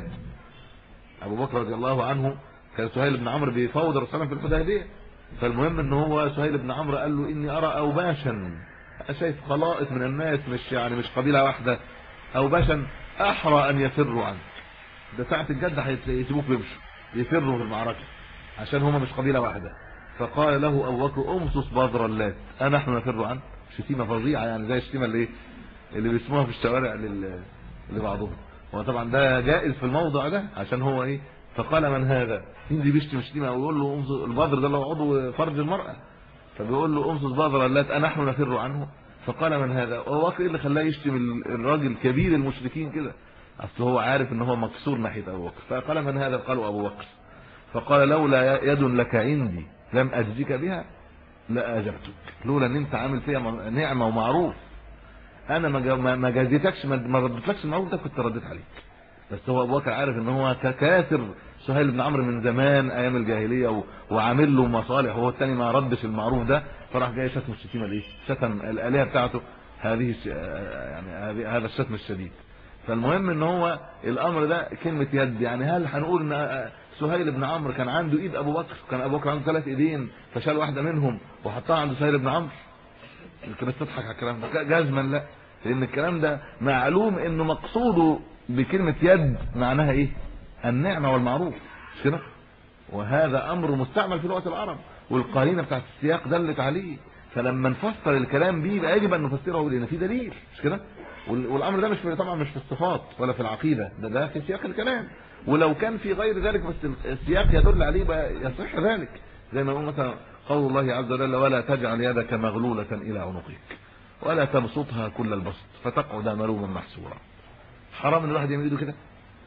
[SPEAKER 3] ابو بكر رضي الله عنه كان سهيل بن عمرو بيفاوض الرسول في الحديبيه فالمهم ان هو سهيل بن عمرو قال له اني ارى اوباشا شايف خلائط من الناس مش يعني مش قبيله واحده اوباشا احرى ان يفروا عنك ده ساعه الجد هيسيبوك ويمشوا يفروا في المعركه عشان هم مش قبيله واحده فقال له ابو بكر امسس بذر اللات انحن نفر عنك شتيمه فظيعه يعني زي الشتيمه اللي اللي بيسموها في الشوارع لل لبعضهم وطبعا ده جائز في الموضع ده عشان هو ايه فقال من هذا مين اللي بيشتم شتيمه ويقول له امسس البذر ده اللي هو عضو فرج المراه فبيقول له امسس بذر اللات انحن نفر عنه فقال من هذا هو ايه اللي خلاه يشتم الراجل كبير المشركين كده اصل هو عارف ان هو مكسور ناحيه ابو بكر فقال من هذا قالوا ابو بكر فقال لولا يد لك عندي لم اجزك بها لا اجبتك لولا ان انت عامل فيها نعمه ومعروف انا ما جازيتكش ما ردتلكش المعروف ده كنت رديت عليك بس هو ابو بكر عارف ان هو كاسر سهيل بن عمرو من زمان ايام الجاهليه وعامل له مصالح وهو الثاني ما ردش المعروف ده فراح جاي شتم الشتيمه دي شتم الالهه بتاعته هذه يعني هذا الشتم الشديد فالمهم ان هو الامر ده كلمه يد يعني هل هنقول ان سهيل بن عمرو كان عنده ايد ابو بكر كان ابو بكر عنده ثلاث ايدين فشال واحده منهم وحطها عند سهيل بن عمرو انت بس تضحك على الكلام ده جزما لا لان الكلام ده معلوم انه مقصوده بكلمه يد معناها ايه النعمه والمعروف مش كده وهذا امر مستعمل في لغه العرب والقرينه بتاعت السياق دلت عليه فلما نفسر الكلام بيه يبقى يجب ان نفسره لان في دليل مش كده والامر ده مش في طبعا مش في الصفات ولا في العقيده ده ده في سياق الكلام ولو كان في غير ذلك بس السياق يدل عليه بقى يصح ذلك زي ما نقول مثلا قول الله عز وجل ولا تجعل يدك مغلوله الى عنقك ولا تبسطها كل البسط فتقعد ملوما محسورا حرام ان الواحد يعمل ايده كده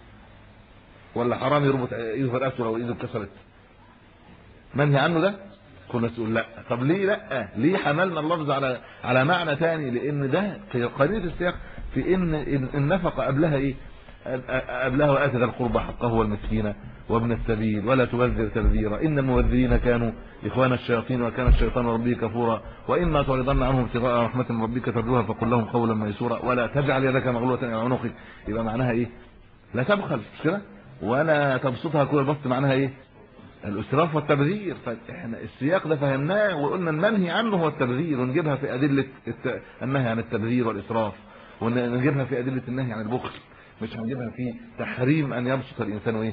[SPEAKER 3] ولا حرام يربط ايده في رقبته لو ايده اتكسرت منهي عنه ده كنا تقول لا طب ليه لا ليه حملنا اللفظ على على معنى ثاني لان ده في قرينه السياق في ان النفقه قبلها ايه قبلها واتى ذا القربى حقه والمسكين وابن السبيل ولا تبذر تبذيرا ان المبذرين كانوا اخوان الشياطين وكان الشيطان ربي كفورا واما تعرضن عنهم ابتغاء رحمه من ربك ترجوها فقل لهم قولا ميسورا ولا تجعل يدك مغلوله الى عنقك يبقى معناها ايه لا تبخل مش كده ولا تبسطها كل البسط معناها ايه الاسراف والتبذير فاحنا السياق ده فهمناه وقلنا المنهي عنه هو التبذير ونجيبها في ادله النهي عن التبذير والاسراف ونجيبها في ادله النهي عن البخل مش هنجيبها في تحريم ان يبسط الانسان ايه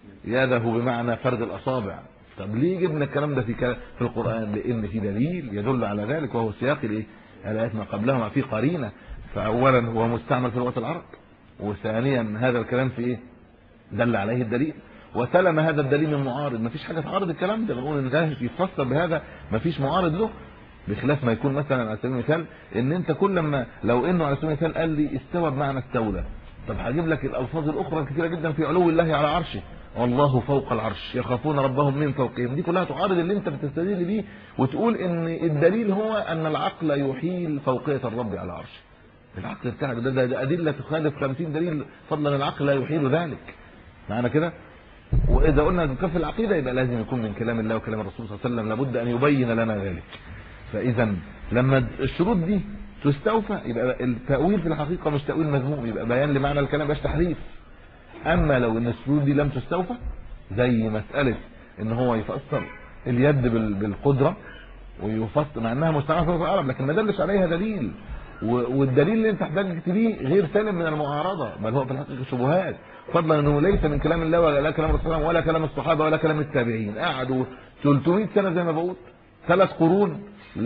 [SPEAKER 3] يده بمعنى فرد الاصابع طب ليه جبنا الكلام ده في في القران لان في دليل يدل على ذلك وهو سياق الايه الايات ما قبلهما في قرينه فاولا هو مستعمل في لغه العرب وثانيا هذا الكلام في ايه دل عليه الدليل وسلم هذا الدليل من معارض مفيش حاجه تعارض الكلام ده بنقول ان ده يفسر بهذا مفيش معارض له بخلاف ما يكون مثلا على سبيل المثال ان انت كل ما لو انه على سبيل المثال قال لي استوى بمعنى استولى طب هجيب لك الالفاظ الاخرى الكثيره جدا في علو الله على عرشه والله فوق العرش يخافون ربهم من فوقهم دي كلها تعارض اللي انت بتستدل بيه وتقول ان الدليل هو ان العقل يحيل فوقيه الرب على عرشه العقل بتاعك ده, ده, ده ادله تخالف 50 دليل فضلا العقل لا يحيل ذلك معنى كده واذا قلنا كف العقيده يبقى لازم يكون من كلام الله وكلام الرسول صلى الله عليه وسلم لابد ان يبين لنا ذلك فاذا لما الشروط دي تستوفى يبقى التاويل في الحقيقه مش تاويل مذموم يبقى بيان لمعنى الكلام مش تحريف اما لو ان الشروط دي لم تستوفى زي مساله ان هو يفسر اليد بالقدره ويفسر مع انها مستعمله في العرب لكن ما دلش عليها دليل والدليل اللي انت احتاجت بيه غير سالم من المعارضه بل هو في الحقيقه شبهات فضلا انه ليس من كلام الله ولا كلام الرسول ولا كلام الصحابه ولا كلام التابعين قعدوا 300 سنه زي ما بقول ثلاث قرون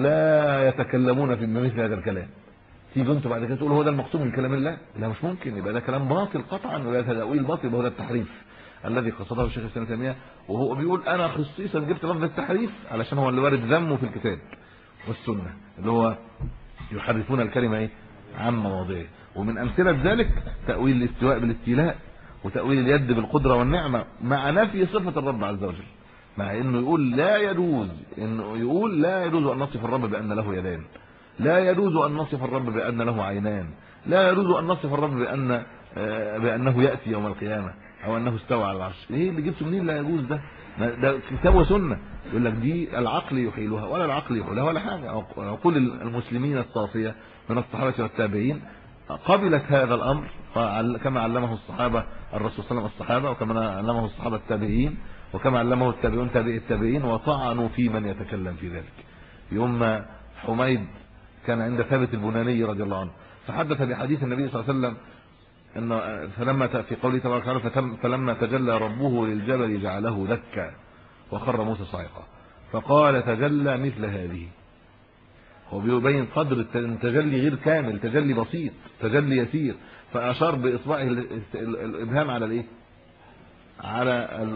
[SPEAKER 3] لا يتكلمون في مثل هذا الكلام تيجوا انتوا بعد كده تقولوا هو ده المقصود من كلام الله لا مش ممكن يبقى ده كلام باطل قطعا ولا تداويل باطل وهو ده التحريف الذي قصده الشيخ الاسلام تيميه وهو بيقول انا خصيصا جبت لفظ التحريف علشان هو اللي وارد ذمه في الكتاب والسنه اللي هو يحرفون الكلمه ايه عن مواضعه ومن امثله ذلك تاويل الاستواء بالاستيلاء وتاويل اليد بالقدره والنعمه مع نفي صفه الرب عز وجل مع انه يقول لا يجوز انه يقول لا يجوز ان نصف الرب بان له يدان لا يجوز ان نصف الرب بان له عينان لا يجوز ان نصف الرب بان آه، بانه ياتي يوم القيامه او انه استوى على العرش ايه اللي جبته منين لا يجوز ده ده كتاب وسنه يقول لك دي العقل يحيلها ولا العقل يحيلها ولا حاجه عقول المسلمين الصافيه من الصحابه والتابعين قبلت هذا الامر كما علمه الصحابه الرسول صلى الله عليه وسلم الصحابه وكما علمه الصحابه التابعين وكما علمه التابعون تابعي التابعين وطعنوا في من يتكلم في ذلك يوم ما حميد كان عند ثابت البناني رضي الله عنه فحدث بحديث النبي صلى الله عليه وسلم ان فلما في قوله تبارك وتعالى فلما تجلى ربه للجبل جعله دكا وخر موسى صاعقا فقال تجلى مثل هذه هو بيبين قدر التجلي غير كامل تجلي بسيط تجلي يسير فاشار باصبعه الابهام على الايه على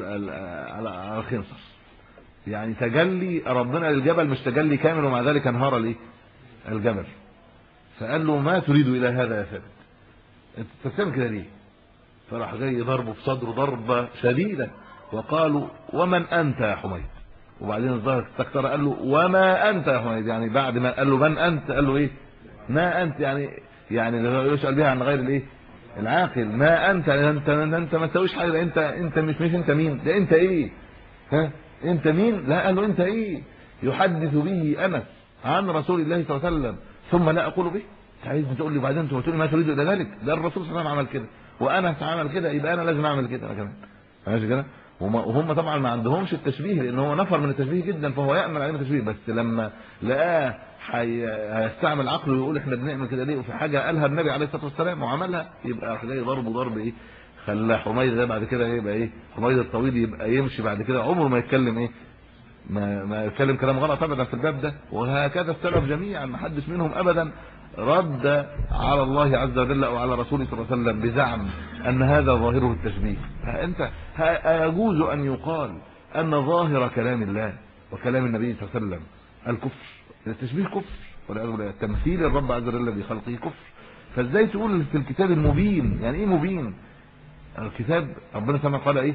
[SPEAKER 3] على الخنصر يعني تجلي ربنا للجبل مش تجلي كامل ومع ذلك انهار الايه الجبل فقال له ما تريد الى هذا يا ثابت انت بتتكلم كده ليه فراح جاي ضربه في صدره ضربه شديده وقالوا ومن انت يا حميد وبعدين الظاهر استكتر قال له وما انت يا حميد يعني بعد ما قال له من انت قال له ايه ما انت يعني يعني يسال بها عن غير الايه العاقل ما انت انت انت ما تسويش حاجه انت انت مش مش انت مين ده انت ايه ها انت مين لا قال له انت ايه يحدث به انس عن رسول الله صلى الله عليه وسلم ثم لا اقول به عايز تقول لي بعدين انت تقول ما تريد الا ذلك ده الرسول صلى الله عليه وسلم عمل كده وانا عمل كده يبقى انا لازم اعمل كده انا كمان ماشي كده وهم طبعا ما عندهمش التشبيه لان هو نفر من التشبيه جدا فهو يامل عليهم التشبيه بس لما لقاه هيستعمل عقله ويقول احنا بنعمل كده ليه وفي حاجه قالها النبي عليه الصلاه والسلام وعملها يبقى راح جاي ضربه ضرب ايه خلى حميد ده بعد كده يبقى ايه حميد الطويل يبقى يمشي بعد كده عمره ما يتكلم ايه ما ما يتكلم كلام غلط ابدا في الباب ده وهكذا السلف جميعا ما حدش منهم ابدا رد على الله عز وجل او على رسوله صلى الله عليه وسلم بزعم ان هذا ظاهره التشبيه انت يجوز ان يقال ان ظاهر كلام الله وكلام النبي صلى الله عليه وسلم الكفر التشبيه كفر والعياذ بالله تمثيل الرب عز وجل بخلقه كفر فازاي تقول في الكتاب المبين يعني ايه مبين الكتاب ربنا سبحانه قال ايه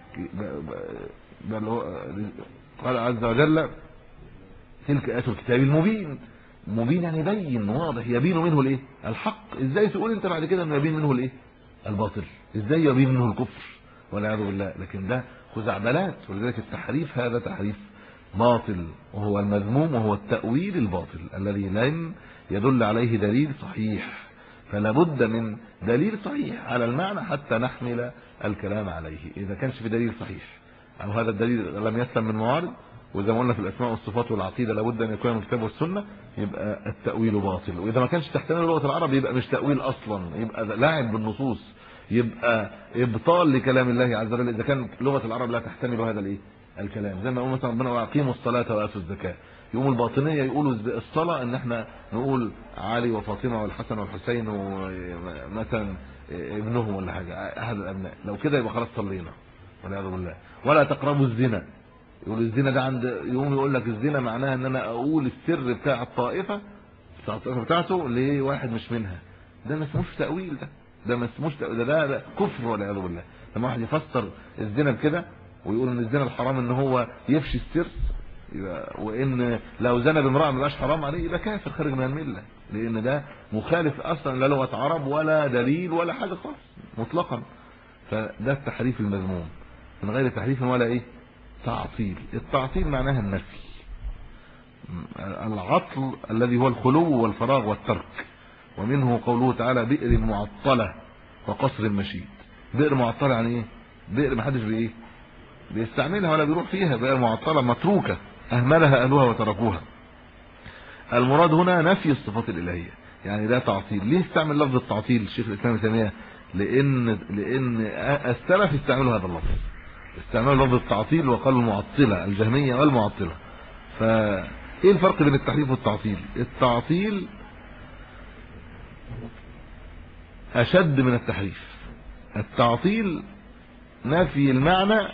[SPEAKER 3] بل قال عز وجل تلك ايات الكتاب المبين مبين يعني يبين واضح يبين منه الايه الحق ازاي تقول انت بعد كده انه يبين منه الايه الباطل ازاي يبين منه الكفر والعياذ بالله لكن ده خزعبلات ولذلك التحريف هذا تحريف باطل وهو المذموم وهو التأويل الباطل الذي لن يدل عليه دليل صحيح فلا بد من دليل صحيح على المعنى حتى نحمل الكلام عليه اذا كانش في دليل صحيح او هذا الدليل لم يسلم من معارض وزي ما قلنا في الاسماء والصفات والعقيده لابد ان يكون من الكتاب والسنه يبقى التاويل باطل واذا ما كانش تحتمل لغه العرب يبقى مش تاويل اصلا يبقى لاعب بالنصوص يبقى ابطال لكلام الله عز وجل اذا كانت لغه العرب لا تحتمل هذا الايه الكلام زي ما يقول مثلا ربنا واقيموا الصلاه واتوا الزكاه يقوم الباطنيه يقولوا الصلاه ان احنا نقول علي وفاطمه والحسن والحسين ومثلا ابنهم ولا حاجه احد الابناء لو كده يبقى خلاص صلينا والعياذ بالله ولا تقربوا الزنا يقول الزنا ده عند يقوم يقول لك الزنا معناها ان انا اقول السر بتاع الطائفه الطائفه بتاعته لواحد مش منها ده ما اسموش تاويل ده ده ما اسموش ده, ده, ده كفر والعياذ بالله لما واحد يفسر الزنا بكده ويقول ان الزنا الحرام ان هو يفشي السر وان لو زنى بامراه ما حرام عليه يبقى كافر خارج من المله لان ده مخالف اصلا لا لغه عرب ولا دليل ولا حاجه خالص مطلقا فده التحريف المذموم من غير تحريف ولا ايه تعطيل التعطيل معناها النفي العطل الذي هو الخلو والفراغ والترك ومنه قوله تعالى بئر معطله وقصر مشيد بئر معطله يعني ايه بئر ما حدش بايه بيستعملها ولا بيروح فيها بئر معطله متروكه اهملها اهلها وتركوها المراد هنا نفي الصفات الالهيه يعني ده تعطيل ليه استعمل لفظ التعطيل الشيخ الاسلام ابن تيميه لان لان السلف استعملوا هذا اللفظ استعملوا لفظ التعطيل وقالوا المعطله الجهميه والمعطله فايه الفرق بين التحريف والتعطيل التعطيل اشد من التحريف التعطيل نفي المعنى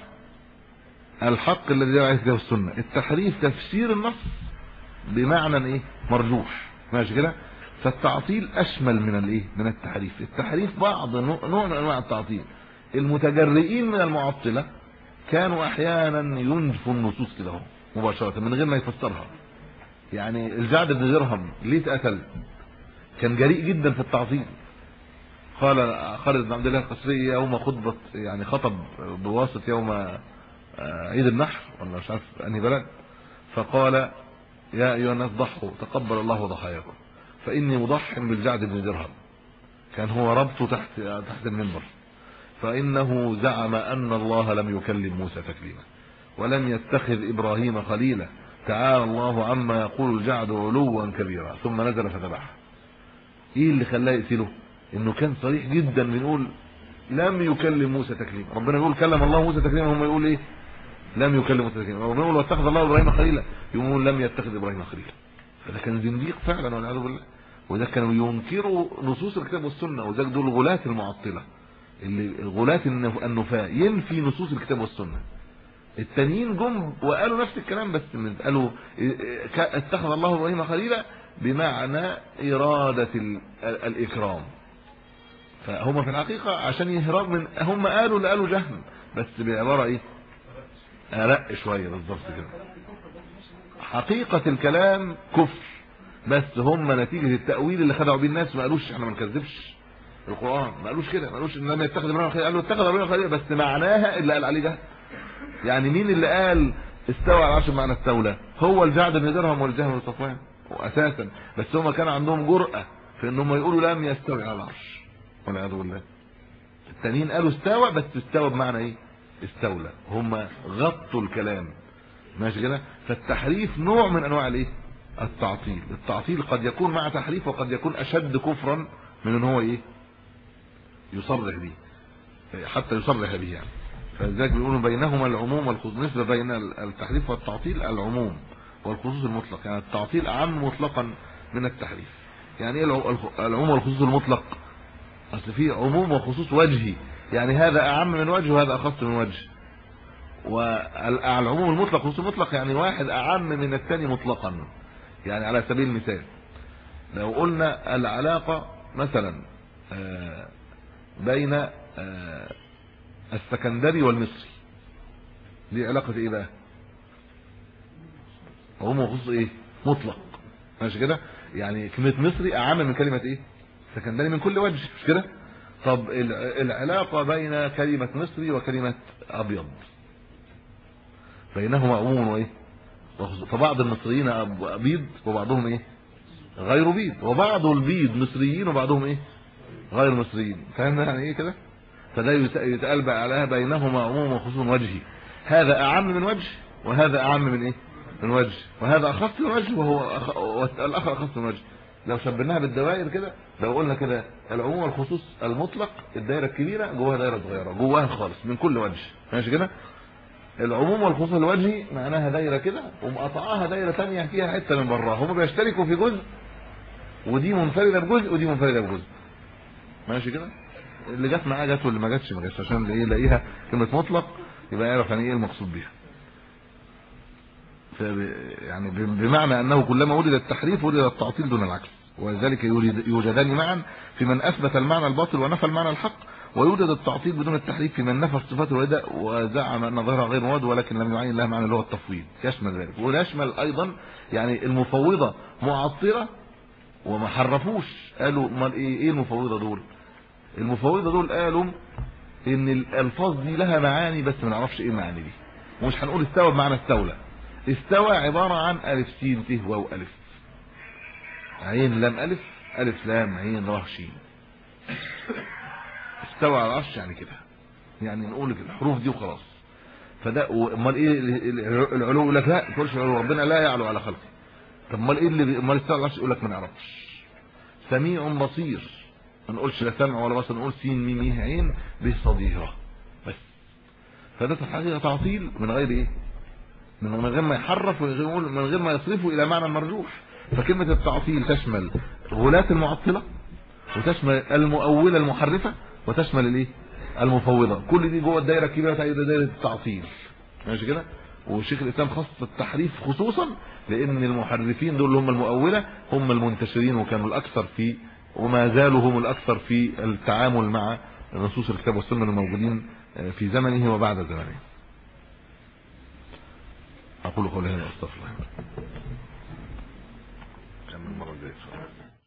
[SPEAKER 3] الحق الذي جاء عليه السنه التحريف تفسير النص بمعنى ايه مرجوح ماشي كده فالتعطيل اشمل من الايه من التحريف التحريف بعض نوع من انواع التعطيل المتجرئين من المعطله كانوا احيانا ينفوا النصوص كده مباشره من غير ما يفسرها يعني الجعد بن درهم ليه اتقتل كان جريء جدا في التعطيل قال خالد بن عبد الله القسري يوم خطبه يعني خطب بواسط يوم عيد النحر ولا مش عارف انهي بلد فقال يا ايها الناس ضحوا تقبل الله ضحاياكم فاني مضح بالجعد بن درهم كان هو ربطه تحت تحت المنبر فانه زعم ان الله لم يكلم موسى تكليما ولم يتخذ ابراهيم خليلا تعالى الله عما يقول الجعد علوا كبيرا ثم نزل فذبحه ايه اللي خلاه يقتله انه كان صريح جدا بنقول لم يكلم موسى تكليما ربنا بيقول كلم الله موسى تكليما هم يقول ايه لم يكلم موسى تكليما ربنا يقول واتخذ الله ابراهيم خليلا يقول لم يتخذ ابراهيم خليلا فده كان زنديق فعلا والعياذ بالله وده كانوا ينكروا نصوص الكتاب والسنه وده دول غلاة المعطله اللي غلاة النفاة ينفي نصوص الكتاب والسنه التانيين جم وقالوا نفس الكلام بس قالوا اتخذ الله ابراهيم خليلا بمعنى اراده الاكرام فهم في الحقيقه عشان يهرب من هم قالوا اللي قالوا جهم بس بعباره ايه ارق شويه بالظبط كده حقيقه الكلام كفر بس هم نتيجه التاويل اللي خدعوا بيه الناس ما قالوش احنا ما نكذبش القران ما قالوش كده ما قالوش ان لم يتخذ ابراهيم خليل قالوا اتخذ ابراهيم خليل بس معناها اللي قال عليه ده يعني مين اللي قال استوى على العرش معنى استولى هو الجعد بن درهم والجهم بن صفوان اساسا بس هم كان عندهم جرأه في انهم يقولوا لم يستوي على العرش والعياذ بالله التانيين قالوا استوى بس استوى بمعنى ايه استولى هم غطوا الكلام ماشي كده فالتحريف نوع من انواع الايه التعطيل التعطيل قد يكون مع تحريف وقد يكون اشد كفرا من ان هو ايه يصرح به حتى يصرح به يعني فلذلك بيقولوا بينهما العموم والخصوص نسبه بين التحريف والتعطيل العموم والخصوص المطلق يعني التعطيل اعم مطلقا من التحريف يعني ايه العموم والخصوص المطلق اصل في عموم وخصوص وجهي يعني هذا اعم من وجه وهذا اخص من وجه والعموم المطلق والخصوص المطلق يعني واحد اعم من الثاني مطلقا يعني على سبيل المثال لو قلنا العلاقه مثلا بين السكندري والمصري دي علاقه ايه بقى عموم وخصوص ايه مطلق ماشي كده يعني كلمه مصري اعم من كلمه ايه سكندري من كل وجه مش كده طب العلاقه بين كلمه مصري وكلمه ابيض بينهما عموم وايه فبعض المصريين بيض وبعضهم ايه غير بيض وبعض البيض مصريين وبعضهم ايه غير مصريين فهمنا يعني ايه كده فده يتقال بقى عليها بينهما عموم وخصوص وجهي هذا اعم من وجه وهذا اعم من ايه من وجه وهذا اخص من وجه وهو أخ... الاخر اخص من وجه لو شبهناها بالدوائر كده لو قلنا كده العموم والخصوص المطلق الدايره الكبيره جواها دايره صغيره جواها خالص من كل وجه ماشي كده العموم والخصوص الوجهي معناها دايره كده ومقطعاها دايره ثانيه فيها حته من براها هم بيشتركوا في جزء ودي منفرده بجزء ودي منفرده بجزء ماشي كده اللي جت معاه جت واللي ما جاتش ما جاتش عشان ايه يلاقيها كلمه مطلق يبقى يعرف يعني ايه المقصود بيها يعني بمعنى انه كلما وجد التحريف وجد التعطيل دون العكس ولذلك يوجدان معا في من اثبت المعنى الباطل ونفى المعنى الحق ويوجد التعطيل بدون التحريف في من نفى الصفات الواحده وزعم ان ظاهرها غير مواد ولكن لم يعين لها معنى اللي هو التفويض يشمل ذلك ويشمل ايضا يعني المفوضه معطله وما حرفوش قالوا امال ايه ايه المفوضه دول المفوضه دول قالوا ان الالفاظ دي لها معاني بس ما نعرفش ايه المعاني دي ومش هنقول استوى بمعنى استولى استوى عباره عن الف سين ت واو الف عين لام الف الف لام عين را شين استوى على العرش يعني كده يعني نقول الحروف دي وخلاص فده امال ايه العلو يقول لك لا تقولش ربنا لا يعلو على خلقه طب امال ايه اللي امال استوى على العرش يقول لك ما نعرفش سميع بصير ما نقولش لا سمع ولا بصر نقول سين ميم ميه عين به صديره بس فده الحقيقه تعطيل من غير ايه من غير ما يحرف من غير ما يصرفه الى معنى مرجوح فكلمه التعطيل تشمل غلاة المعطله وتشمل المؤوله المحرفه وتشمل الايه المفوضه كل دي جوه الدايره الكبيره بتاعت دايره التعطيل ماشي كده وشيخ الاسلام خص التحريف خصوصا لان المحرفين دول اللي هم المؤوله هم المنتشرين وكانوا الاكثر في وما زالوا هم الاكثر في التعامل مع نصوص الكتاب والسنه الموجودين في زمنه وبعد زمنه اقول قولي هذا استغفر الله كمل المره الجايه